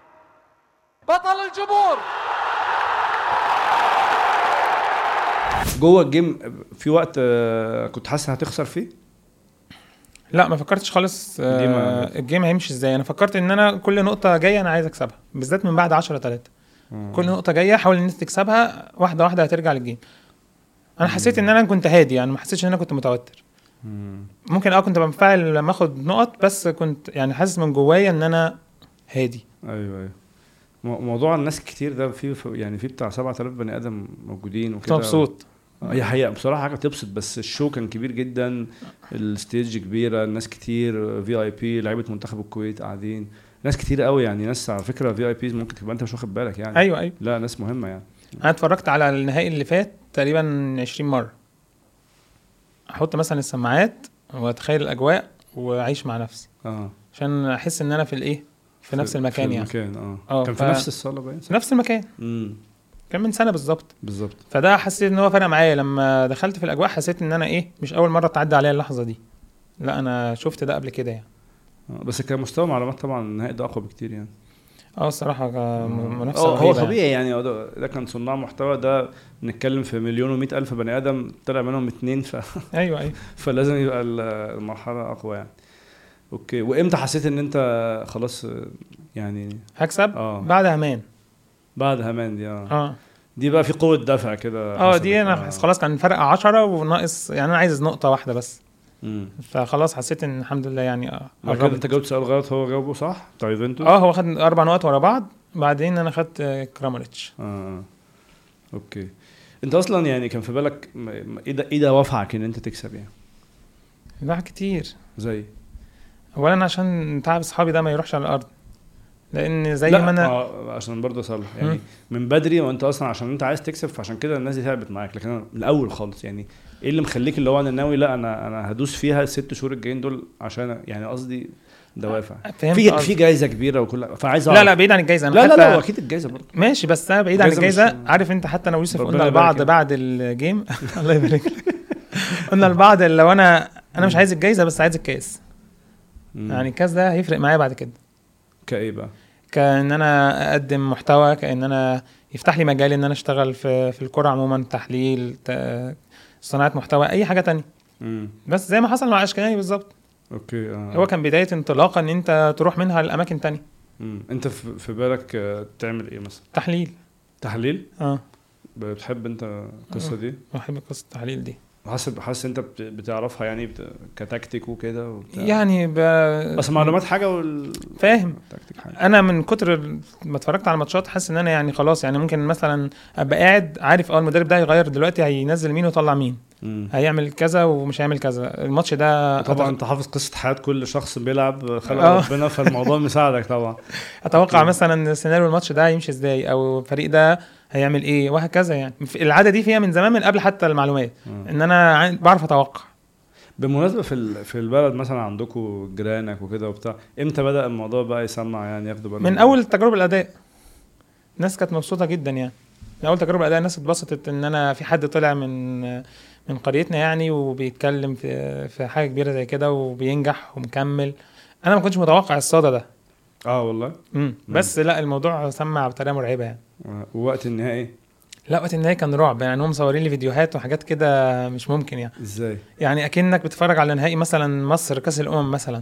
بطل الجمهور جوه الجيم في وقت آه، كنت حاسس هتخسر فيه لا ما فكرتش خالص دي ما- آه الجيم هيمشي ازاي انا فكرت ان انا كل نقطه جايه انا عايز اكسبها بالذات من بعد 10 3 كل نقطه جايه حاول ان انت تكسبها واحده واحده هترجع للجيم انا حسيت ان انا كنت هادي يعني ما حسيتش ان انا كنت متوتر ممكن اه كنت بنفعل لما اخد نقط بس كنت يعني حاسس من جوايا ان انا هادي ايوه ايوه مو- موضوع الناس كتير ده في في- يعني في بتاع 7000 بني ادم موجودين كنت وكده مبسوط آه، هي حقيقه بصراحه حاجه تبسط بس الشو كان كبير جدا الستيج كبيره الناس كتير في اي بي لعيبه منتخب الكويت قاعدين ناس كتير قوي يعني ناس على فكره في اي بيز ممكن تبقى انت مش واخد بالك يعني ايوه ايوه لا ناس مهمه يعني انا اتفرجت على النهائي اللي فات تقريبا 20 مره احط مثلا السماعات واتخيل الاجواء واعيش مع نفسي اه عشان احس ان انا في الايه في نفس المكان في يعني المكان اه, آه، كان ف- في نفس الصاله باين في نفس المكان امم كان من سنه بالظبط بالظبط فده حسيت ان هو فرق معايا لما دخلت في الاجواء حسيت ان انا ايه مش اول مره تعدي عليا اللحظه دي لا انا شفت ده قبل كده يعني آه، بس كمستوى معلومات طبعا النهائي ده اقوى بكتير يعني اه الصراحه كان م- منافسه هو هو رهيبة يعني. طبيعي يعني هو ده, ده كان صناع محتوى ده بنتكلم في مليون ومئة ألف بني آدم طلع منهم اتنين ف... ايوه ايوه فلازم يبقى ال- المرحلة أقوى يعني أوكي وإمتى حسيت إن أنت خلاص يعني هكسب اه بعد امان بعد همان دي اه اه دي بقى في قوة دفع كده اه حصلت. دي انا حس- خلاص كان فرق 10 وناقص يعني انا عايز نقطه واحده بس مم. فخلاص حسيت ان الحمد لله يعني آه، بعد كده قربت. أنت جاوبت سؤال غلط هو جاوبه صح بتاع يوفنتوس اه هو خد اربع نقط ورا بعض بعدين انا خدت آه، كرامريتش اه اه اوكي انت اصلا يعني كان في بالك م- م- ايه ده ايه ده وافعك ان انت تكسب يعني لا كتير زي اولا عشان تعب اصحابي ده ما يروحش على الارض لان زي لا ما انا آه عشان برضه اصلح يعني مم. من بدري وانت اصلا عشان انت عايز تكسب فعشان كده الناس دي تعبت معاك لكن انا من الاول خالص يعني ايه اللي مخليك اللي هو انا ناوي لا انا انا هدوس فيها الست شهور الجايين دول عشان يعني قصدي دوافع فهمت في قصدك. في جايزه كبيره وكل فعايز لا أعرف. لا بعيد عن الجايزه انا لا لا حتى لا هو اكيد الجايزه برضه ماشي بس انا بعيد عن الجايزة الجايزه مش- عارف انت حتى انا ويوسف ربنا قلنا يبارك لبعض لك. بعد الجيم الله يبارك لك قلنا لبعض لو انا انا مش عايز الجايزه بس عايز الكاس مم. يعني الكاس ده هيفرق معايا بعد كده كايه بقى كان انا اقدم محتوى كان انا يفتح لي مجال ان انا اشتغل في في الكوره عموما تحليل ت- صناعه محتوى اي حاجه تانية مم. بس زي ما حصل مع اشكالي بالظبط اوكي آه. هو كان بدايه انطلاقه ان انت تروح منها لاماكن تانية مم. انت في في بالك آه، تعمل ايه مثلا تحليل تحليل اه بتحب انت القصه دي بحب قصه التحليل دي حاسس حاسس انت بت- بتعرفها يعني بت... كتكتيك وكده وبتاع يعني ب... بس معلومات حاجه وال فاهم تكتيك حاجه انا من كتر ما اتفرجت على الماتشات حاسس ان انا يعني خلاص يعني ممكن مثلا ابقى قاعد عارف اه المدرب ده هيغير دلوقتي هينزل مين ويطلع مين مم. هيعمل كذا ومش هيعمل كذا الماتش ده طبعا انت حافظ قصه حياه كل شخص بيلعب خلق اه. ربنا فالموضوع مساعدك طبعا اتوقع مثلا سيناريو الماتش ده هيمشي ازاي او الفريق ده هيعمل ايه وهكذا يعني في- العاده دي فيها من زمان من قبل حتى المعلومات آه. ان انا عن- بعرف اتوقع بالمناسبه في ال... في البلد مثلا عندكم جيرانك وكده وبتاع امتى بدا الموضوع بقى يسمع يعني ياخدوا بالهم من اول تجارب الاداء الناس كانت مبسوطه جدا يعني من اول تجربه الاداء الناس اتبسطت ان انا في حد طلع من من قريتنا يعني وبيتكلم في في حاجه كبيره زي كده وبينجح ومكمل انا ما كنتش متوقع الصدى ده اه والله امم بس لا الموضوع سمع بطريقه مرعبه يعني آه. ووقت النهائي لا وقت النهايه كان رعب يعني هم مصورين لي فيديوهات وحاجات كده مش ممكن يعني ازاي يعني اكنك بتتفرج على نهائي مثلا مصر كاس الامم مثلا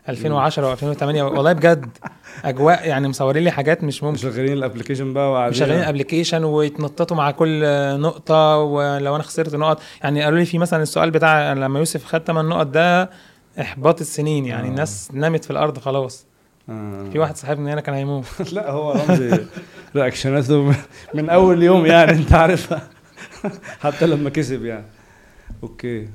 2010 و2008 والله بجد اجواء يعني مصورين لي حاجات مش ممكن مشغلين الابلكيشن بقى وقاعدين مشغلين ابلكيشن ويتنططوا مع كل نقطه ولو انا خسرت نقط يعني قالوا لي في مثلا السؤال بتاع لما يوسف خد 8 نقط ده احباط السنين يعني آه. الناس نامت في الارض خلاص آه. في واحد صاحبنا هنا كان هيموت لا هو رمزي رياكشناته من- من اول يوم يعني انت عارفها حتى لما كسب يعني اوكي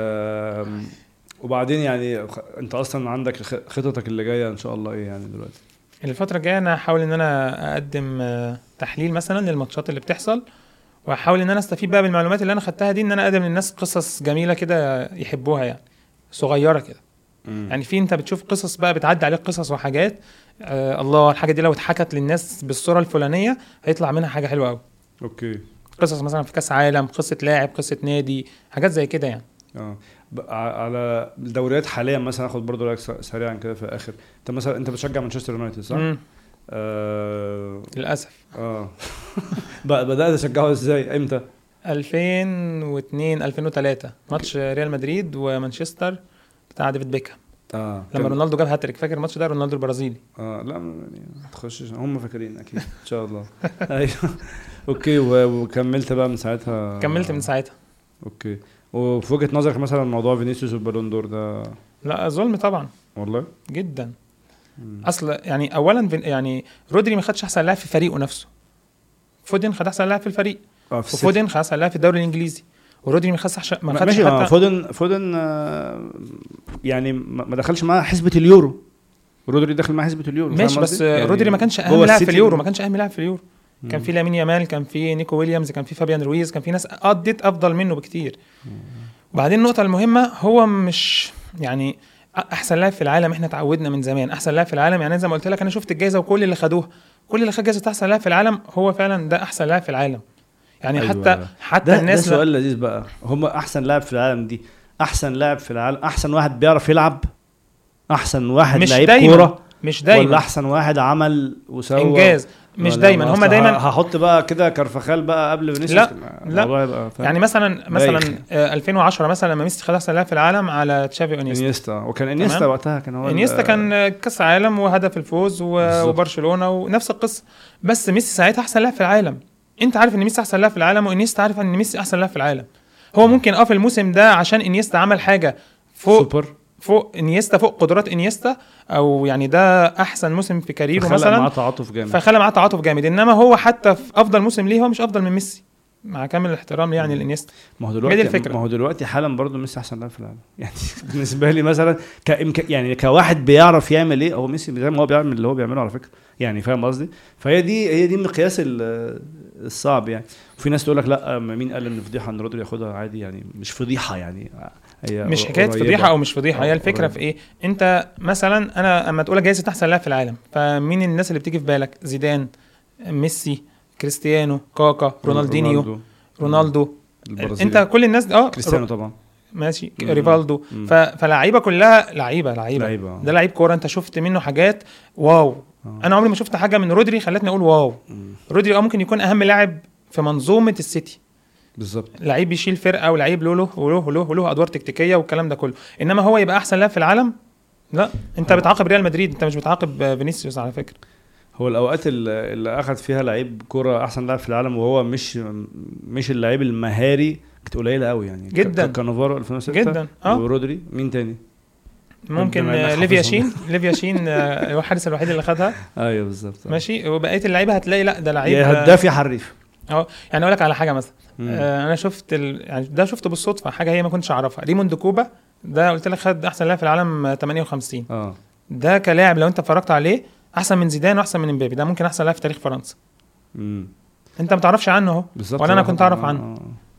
آم، وبعدين يعني خ- انت اصلا عندك خ- خططك اللي جايه ان شاء الله ايه يعني دلوقتي الفتره الجايه انا هحاول ان انا اقدم آه، تحليل مثلا للماتشات اللي بتحصل واحاول ان انا استفيد بقى بالمعلومات اللي انا خدتها دي ان انا اقدم للناس قصص جميله كده يحبوها يعني صغيره كده يعني في انت بتشوف قصص بقى بتعدي عليك قصص وحاجات آه الله الحاجه دي لو اتحكت للناس بالصوره الفلانيه هيطلع منها حاجه حلوه قوي اوكي قصص مثلا في كاس عالم قصه لاعب قصه نادي حاجات زي كده يعني اه ب- ع- على الدوريات حاليا مثلا اخد برضو رايك س- سريعا كده في الاخر انت مثلا انت بتشجع مانشستر يونايتد صح؟ مم. اه للاسف اه ب- بدات اشجعه ازاي امتى؟ 2002 2003 ماتش ريال مدريد ومانشستر بتاع ديفيد بيكهام اه لما كان- رونالدو جاب هاتريك فاكر الماتش ده رونالدو البرازيلي اه لا ما- يعني ما تخشش هم فاكرين اكيد ان شاء الله ايوه اوكي و- وكملت بقى من ساعتها كملت من ساعتها اوكي وفي وجهه نظرك مثلا موضوع فينيسيوس والبالون دور ده لا ظلم طبعا والله جدا اصل يعني اولا فين- يعني رودري ما خدش احسن لاعب في فريقه نفسه فودن خد احسن لاعب في الفريق اه في السيتي. وفودن خد احسن لاعب في الدوري الانجليزي ورودري ما خدش أحسن- ما ما- خدش ماشي ما حتى فودن فودن آه، يعني ما ما دخلش معاه حسبه اليورو رودري دخل معاه حسبه اليورو ماشي فاهم بس قصدي؟ يعني رودري ما كانش اهم جوه لاعب في السيتي اليورو ما كانش اهم لاعب في اليورو كان مم. في لامين يامال كان في نيكو ويليامز كان في فابيان رويز كان في ناس ادت افضل منه بكتير وبعدين النقطه المهمه هو مش يعني احسن لاعب في العالم احنا اتعودنا من زمان احسن لاعب في العالم يعني زي ما قلت لك انا شفت الجائزه وكل اللي خدوها كل اللي خد جائزه احسن لاعب في العالم هو فعلا ده احسن لاعب في العالم يعني أيوة. حتى حتى ده, ده الناس سؤال لذيذ بقى هم احسن لاعب في العالم دي احسن لاعب في العالم احسن واحد بيعرف يلعب احسن واحد مش لعيب دايما كوره مش ولا دايما احسن واحد عمل وسوى انجاز مش ولا دايما ما هم أصل دايما ه- هحط بقى كده كرفخال بقى قبل فينيسيوس لا، لا. الموضوع يبقى فاهم؟ يعني مثلا مثلا بايخ. آه، 2010 مثلا لما ميسي خد احسن لاعب في العالم على تشافي اونيستا انيستا وكان انيستا تمام. وقتها كان هو ال- انيستا كان كاس عالم وهدف الفوز و- بالظبط. وبرشلونه ونفس القصه بس ميسي ساعتها احسن لاعب في العالم انت عارف ان ميسي احسن لاعب في العالم وانيستا عارف ان ميسي احسن لاعب في العالم هو ممكن اه في الموسم ده عشان انيستا عمل حاجه فوق سوبر فوق انيستا فوق قدرات انيستا او يعني ده احسن موسم في كاريره خلق معاه مثلا تعاطف جامد فخلى معاه تعاطف جامد انما هو حتى في افضل موسم ليه هو مش افضل من ميسي مع كامل الاحترام يعني لانيستا ما هو هي دلوقتي دي الفكرة. ما هو دلوقتي حالا برضه ميسي احسن لاعب في العالم يعني بالنسبه لي مثلا كإمك... يعني كواحد بيعرف يعمل ايه هو ميسي زي ما هو بيعمل اللي هو بيعمله على فكره يعني فاهم قصدي فهي دي هي دي المقياس ال- الصعب يعني وفي ناس تقول لك لا ما مين قال ان فضيحه ان رودري ياخدها عادي يعني مش فضيحه يعني هي مش حكايه قريبة. فضيحه او مش فضيحه آه، هي الفكره قريبة. في ايه انت مثلا انا اما تقول جايزه احسن لاعب في العالم فمين الناس اللي بتيجي في بالك زيدان ميسي كريستيانو كاكا رونالدينيو رونالدو البرازيلي. انت كل الناس دي اه كريستيانو طبعا ماشي مم. ريفالدو مم. ف... فلعيبه كلها لعيبه لعيبه لعيبه آه. ده لعيب كوره انت شفت منه حاجات واو آه. انا عمري ما شفت حاجه من رودري خلتني اقول واو مم. رودري اه ممكن يكون اهم لاعب في منظومه السيتي بالظبط لعيب يشيل فرقه ولعيب له له وله وله وله ادوار تكتيكيه والكلام ده كله انما هو يبقى احسن لاعب في العالم لا انت بتعاقب ريال مدريد انت مش بتعاقب فينيسيوس على فكره هو الاوقات اللي اللي اخذ فيها لعيب كوره احسن لاعب في العالم وهو مش مش اللعيب المهاري كانت قليله قوي يعني ك- جدا. ك- كانافارو 2006 جدا اه ورودري مين تاني؟ ممكن بما إنك آه، ليفيا حافظهم. شين ليفيا شين آه، هو الحارس الوحيد اللي خدها ايوه بالظبط ماشي وبقيه اللعيبه هتلاقي لا ده لعيب يا آه، هداف يا حريف اه يعني اقول لك على حاجه مثلا مم. آه انا شفت ال... يعني ده شفته بالصدفه حاجه هي ما كنتش اعرفها ريموند كوبا ده قلت لك خد احسن لاعب في العالم آه، 58 اه ده كلاعب لو انت اتفرجت عليه احسن من زيدان واحسن من امبابي ده ممكن احسن لاعب في تاريخ فرنسا امم انت ما تعرفش عنه اهو بالظبط ولا انا آه، كنت اعرف آه، عنه آه.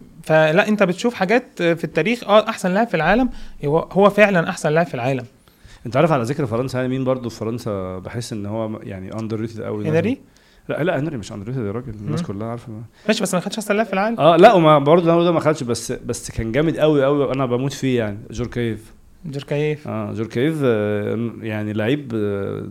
فلا انت بتشوف حاجات في التاريخ اه احسن لاعب في العالم هو هو فعلا احسن لاعب في العالم انت عارف على ذكر فرنسا يعني مين برضه في فرنسا بحس ان هو يعني اندر ريتد قوي هنري لا لا هنري مش اندر ريتد يا راجل الناس مم. كلها عارفه ماشي بس ما خدش احسن لاعب في العالم اه لا وما برضه هو ده ما خدش بس بس كان جامد قوي قوي انا بموت فيه يعني جوركايف جوركايف اه جوركايف آه يعني لعيب آه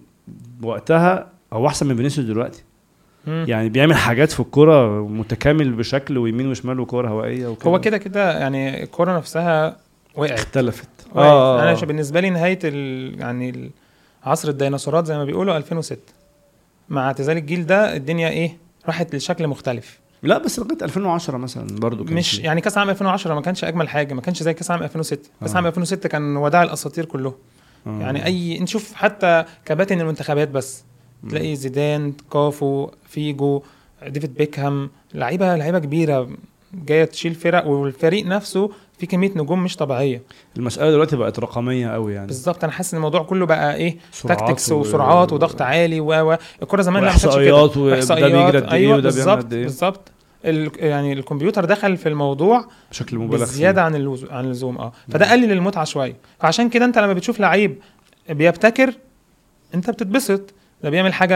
وقتها هو احسن من فينيسيوس دلوقتي مم. يعني بيعمل حاجات في الكوره متكامل بشكل ويمين وشمال وكوره هوائيه وكده هو كده كده يعني الكوره نفسها وقعت اختلفت وقعت. اه انا آه. شا- بالنسبه لي نهايه ال... يعني عصر الديناصورات زي ما بيقولوا 2006 مع اعتزال الجيل ده الدنيا ايه راحت لشكل مختلف لا بس لغايه 2010 مثلا برضو كان مش في- يعني كاس عام 2010 ما كانش اجمل حاجه ما كانش زي كاس عام 2006 كاس آه. عام 2006 كان وداع الاساطير كلهم آه. يعني اي نشوف حتى كباتن المنتخبات بس تلاقي زيدان كافو فيجو ديفيد بيكهام لعيبه لعيبه كبيره جايه تشيل فرق والفريق نفسه في كميه نجوم مش طبيعيه المساله دلوقتي بقت رقميه قوي يعني بالظبط انا حاسس ان الموضوع كله بقى ايه سرعات تاكتكس و- وسرعات وضغط عالي و و الكره زمان لا ما كانتش كده. واحصائيات وده بيجري قد ايه ايوه وده بيعمل بالظبط قد ايه بالظبط ال- يعني الكمبيوتر دخل في الموضوع بشكل مبالغ فيه بزياده عن اللزوم عن اللزوم اه فده قلل المتعه شويه فعشان كده انت لما بتشوف لعيب بيبتكر انت بتتبسط ده بيعمل حاجه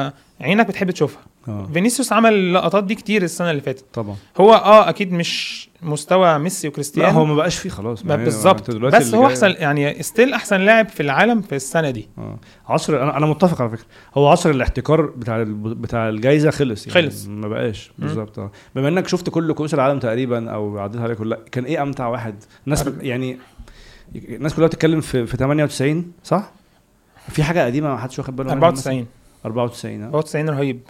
عينك بتحب تشوفها اه فينيسيوس عمل اللقطات دي كتير السنه اللي فاتت طبعا هو اه اكيد مش مستوى ميسي لا وكريستيانو هو ما بقاش فيه خلاص ما ما هي- بالظبط أنت دلوقتي بس اللي هو جاي- احسن يعني ستيل احسن لاعب في العالم في السنه دي آه. عصر انا انا متفق على فكره هو عصر الاحتكار بتاع ال- بتاع الجائزه خلص يعني خلص. ما بقاش بالظبط اه بما انك شفت كل كؤوس العالم تقريبا او عديت عليها كلها كان ايه امتع واحد الناس أرب- يعني الناس كلها بتتكلم في في 98 صح في حاجه قديمه ما حدش واخد باله منها مثلاً؟ 94 94 اه 94 رهيب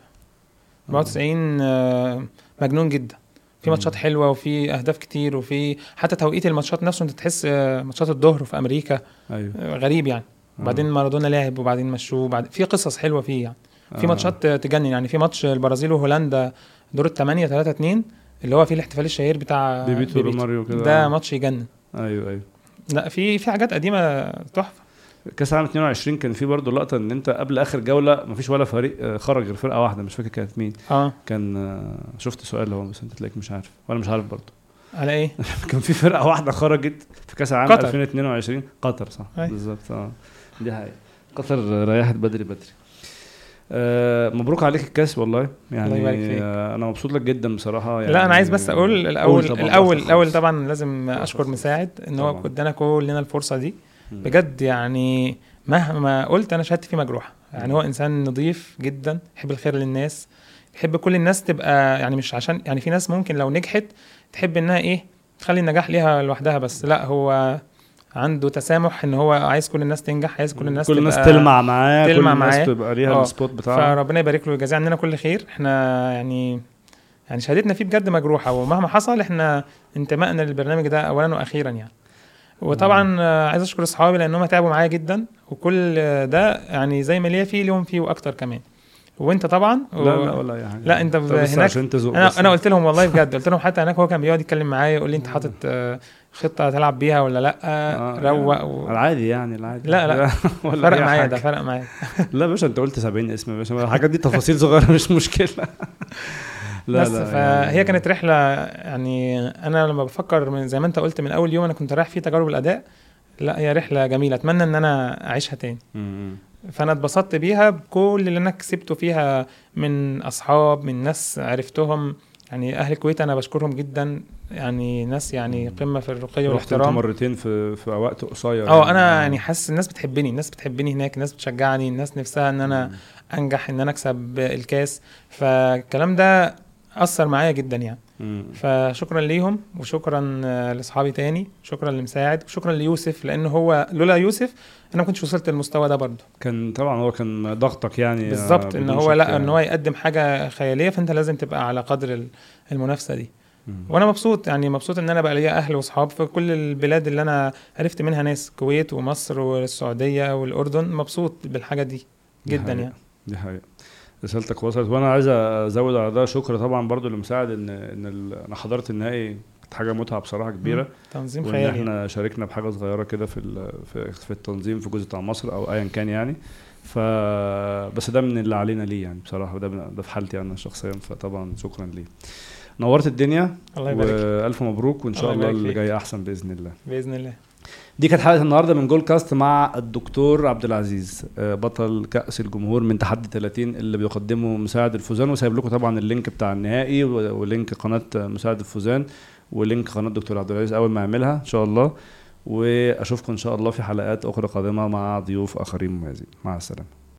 94 آه، مجنون جدا في ماتشات حلوه وفي اهداف كتير وفي حتى توقيت الماتشات نفسه انت تحس آه، ماتشات الظهر في امريكا ايوه آه، غريب يعني وبعدين مارادونا لعب وبعدين مشوه وبعد في قصص حلوه فيه يعني في آه. ماتشات آه، تجنن يعني في ماتش البرازيل وهولندا دور الثمانية 3 2 اللي هو فيه الاحتفال الشهير بتاع بيبيتو روماريو كده ده آه. ماتش يجنن ايوه ايوه لا في في حاجات قديمه تحفه كاس العالم 22 كان في برضه لقطه ان انت قبل اخر جوله ما فيش ولا فريق آه، خرج غير فرقه واحده مش فاكر كانت مين اه كان آه، شفت سؤال هو بس انت تلاقيك مش عارف وانا مش عارف برضه على ايه كان في فرقه واحده خرجت في كاس العالم قطر. 2022 قطر صح أي. بالظبط اه دي حقيقه قطر ريحت بدري بدري آه مبروك عليك الكاس والله يعني الله يبارك فيك. آه انا مبسوط لك جدا بصراحه يعني لا انا عايز بس اقول الاول طبعاً، الاول براحتك الاول خالص. طبعا لازم اشكر مساعد ان هو طبعاً. ادانا كلنا الفرصه دي مم. بجد يعني مهما قلت انا شهادتي فيه مجروحه يعني هو انسان نظيف جدا يحب الخير للناس يحب كل الناس تبقى يعني مش عشان يعني في ناس ممكن لو نجحت تحب انها ايه تخلي النجاح ليها لوحدها بس لا هو عنده تسامح ان هو عايز كل الناس تنجح عايز كل الناس كل الناس تبقى تلمع معاه كل تلمع الناس معاه. تبقى ليها آه. السبوت بتاعها فربنا يبارك له ويجازيه عننا كل خير احنا يعني يعني شهادتنا فيه بجد مجروحه ومهما حصل احنا انتمائنا للبرنامج ده اولا واخيرا يعني وطبعا آه، عايز اشكر اصحابي لانهم تعبوا معايا جدا وكل آه، ده يعني زي ما ليا فيه ليهم فيه واكتر كمان وانت طبعا لا لا ولا اي حاجه لا، أنت طب بس هناك- عشان تزق انا بس. انا قلت لهم والله بجد قلت لهم حتى هناك هو كان بيقعد يتكلم معايا يقول لي انت حاطط آه، خطه تلعب بيها ولا لا آه، روق و... العادي يعني العادي لا، لا. ولا فرق أي معايا حاجة. ده فرق معايا لا يا باشا انت قلت 70 اسم يا باشا الحاجات دي تفاصيل صغيره مش مشكله لا بس لا فهي يعني- كانت رحله يعني انا لما بفكر من زي ما انت قلت من اول يوم انا كنت رايح فيه تجارب الاداء لا هي رحله جميله اتمنى ان انا اعيشها تاني مم. فانا اتبسطت بيها بكل اللي انا كسبته فيها من اصحاب من ناس عرفتهم يعني اهل الكويت انا بشكرهم جدا يعني ناس يعني قمه في الرقي رحت انت والاحترام مرتين في في وقت قصير اه انا يعني حاسس الناس بتحبني الناس بتحبني هناك الناس بتشجعني الناس نفسها ان انا انجح ان انا اكسب الكاس فالكلام ده اثر معايا جدا يعني مم. فشكرا ليهم وشكرا آه، لاصحابي تاني شكرا لمساعد وشكرا ليوسف لان هو لولا يوسف انا ما كنتش وصلت للمستوى ده برضه كان طبعا هو كان ضغطك يعني بالظبط آه، ان بدون هو شك لا يعني. ان هو يقدم حاجه خياليه فانت لازم تبقى على قدر ال- المنافسه دي مم. وانا مبسوط يعني مبسوط ان انا بقى ليا اهل واصحاب في كل البلاد اللي انا عرفت منها ناس الكويت ومصر والسعوديه والاردن مبسوط بالحاجه دي دي جدا حقيقة. يعني دي حقيقة رسالتك وصلت وانا عايز ازود على ده شكر طبعا برضو لمساعد ان ان ال- انا حضرت النهائي كانت حاجه متعه بصراحه كبيره تنظيم وان خيالي احنا شاركنا بحاجه صغيره كده في ال- في في التنظيم في الجزء بتاع مصر او ايا كان يعني ف بس ده من اللي علينا ليه يعني بصراحه وده من- ده في حالتي انا شخصيا فطبعا شكرا ليه نورت الدنيا الله يبارك فيك. والف مبروك وان شاء الله الله يبارك اللي فيك. جاي احسن باذن الله باذن الله دي كانت حلقه النهارده من جول كاست مع الدكتور عبد العزيز آه، بطل كاس الجمهور من تحدي 30 اللي بيقدمه مساعد الفوزان وسايب لكم طبعا اللينك بتاع النهائي و- ولينك قناه مساعد الفوزان ولينك قناه الدكتور عبد العزيز اول ما يعملها ان شاء الله واشوفكم ان شاء الله في حلقات اخرى قادمه مع ضيوف اخرين مميزين مع السلامه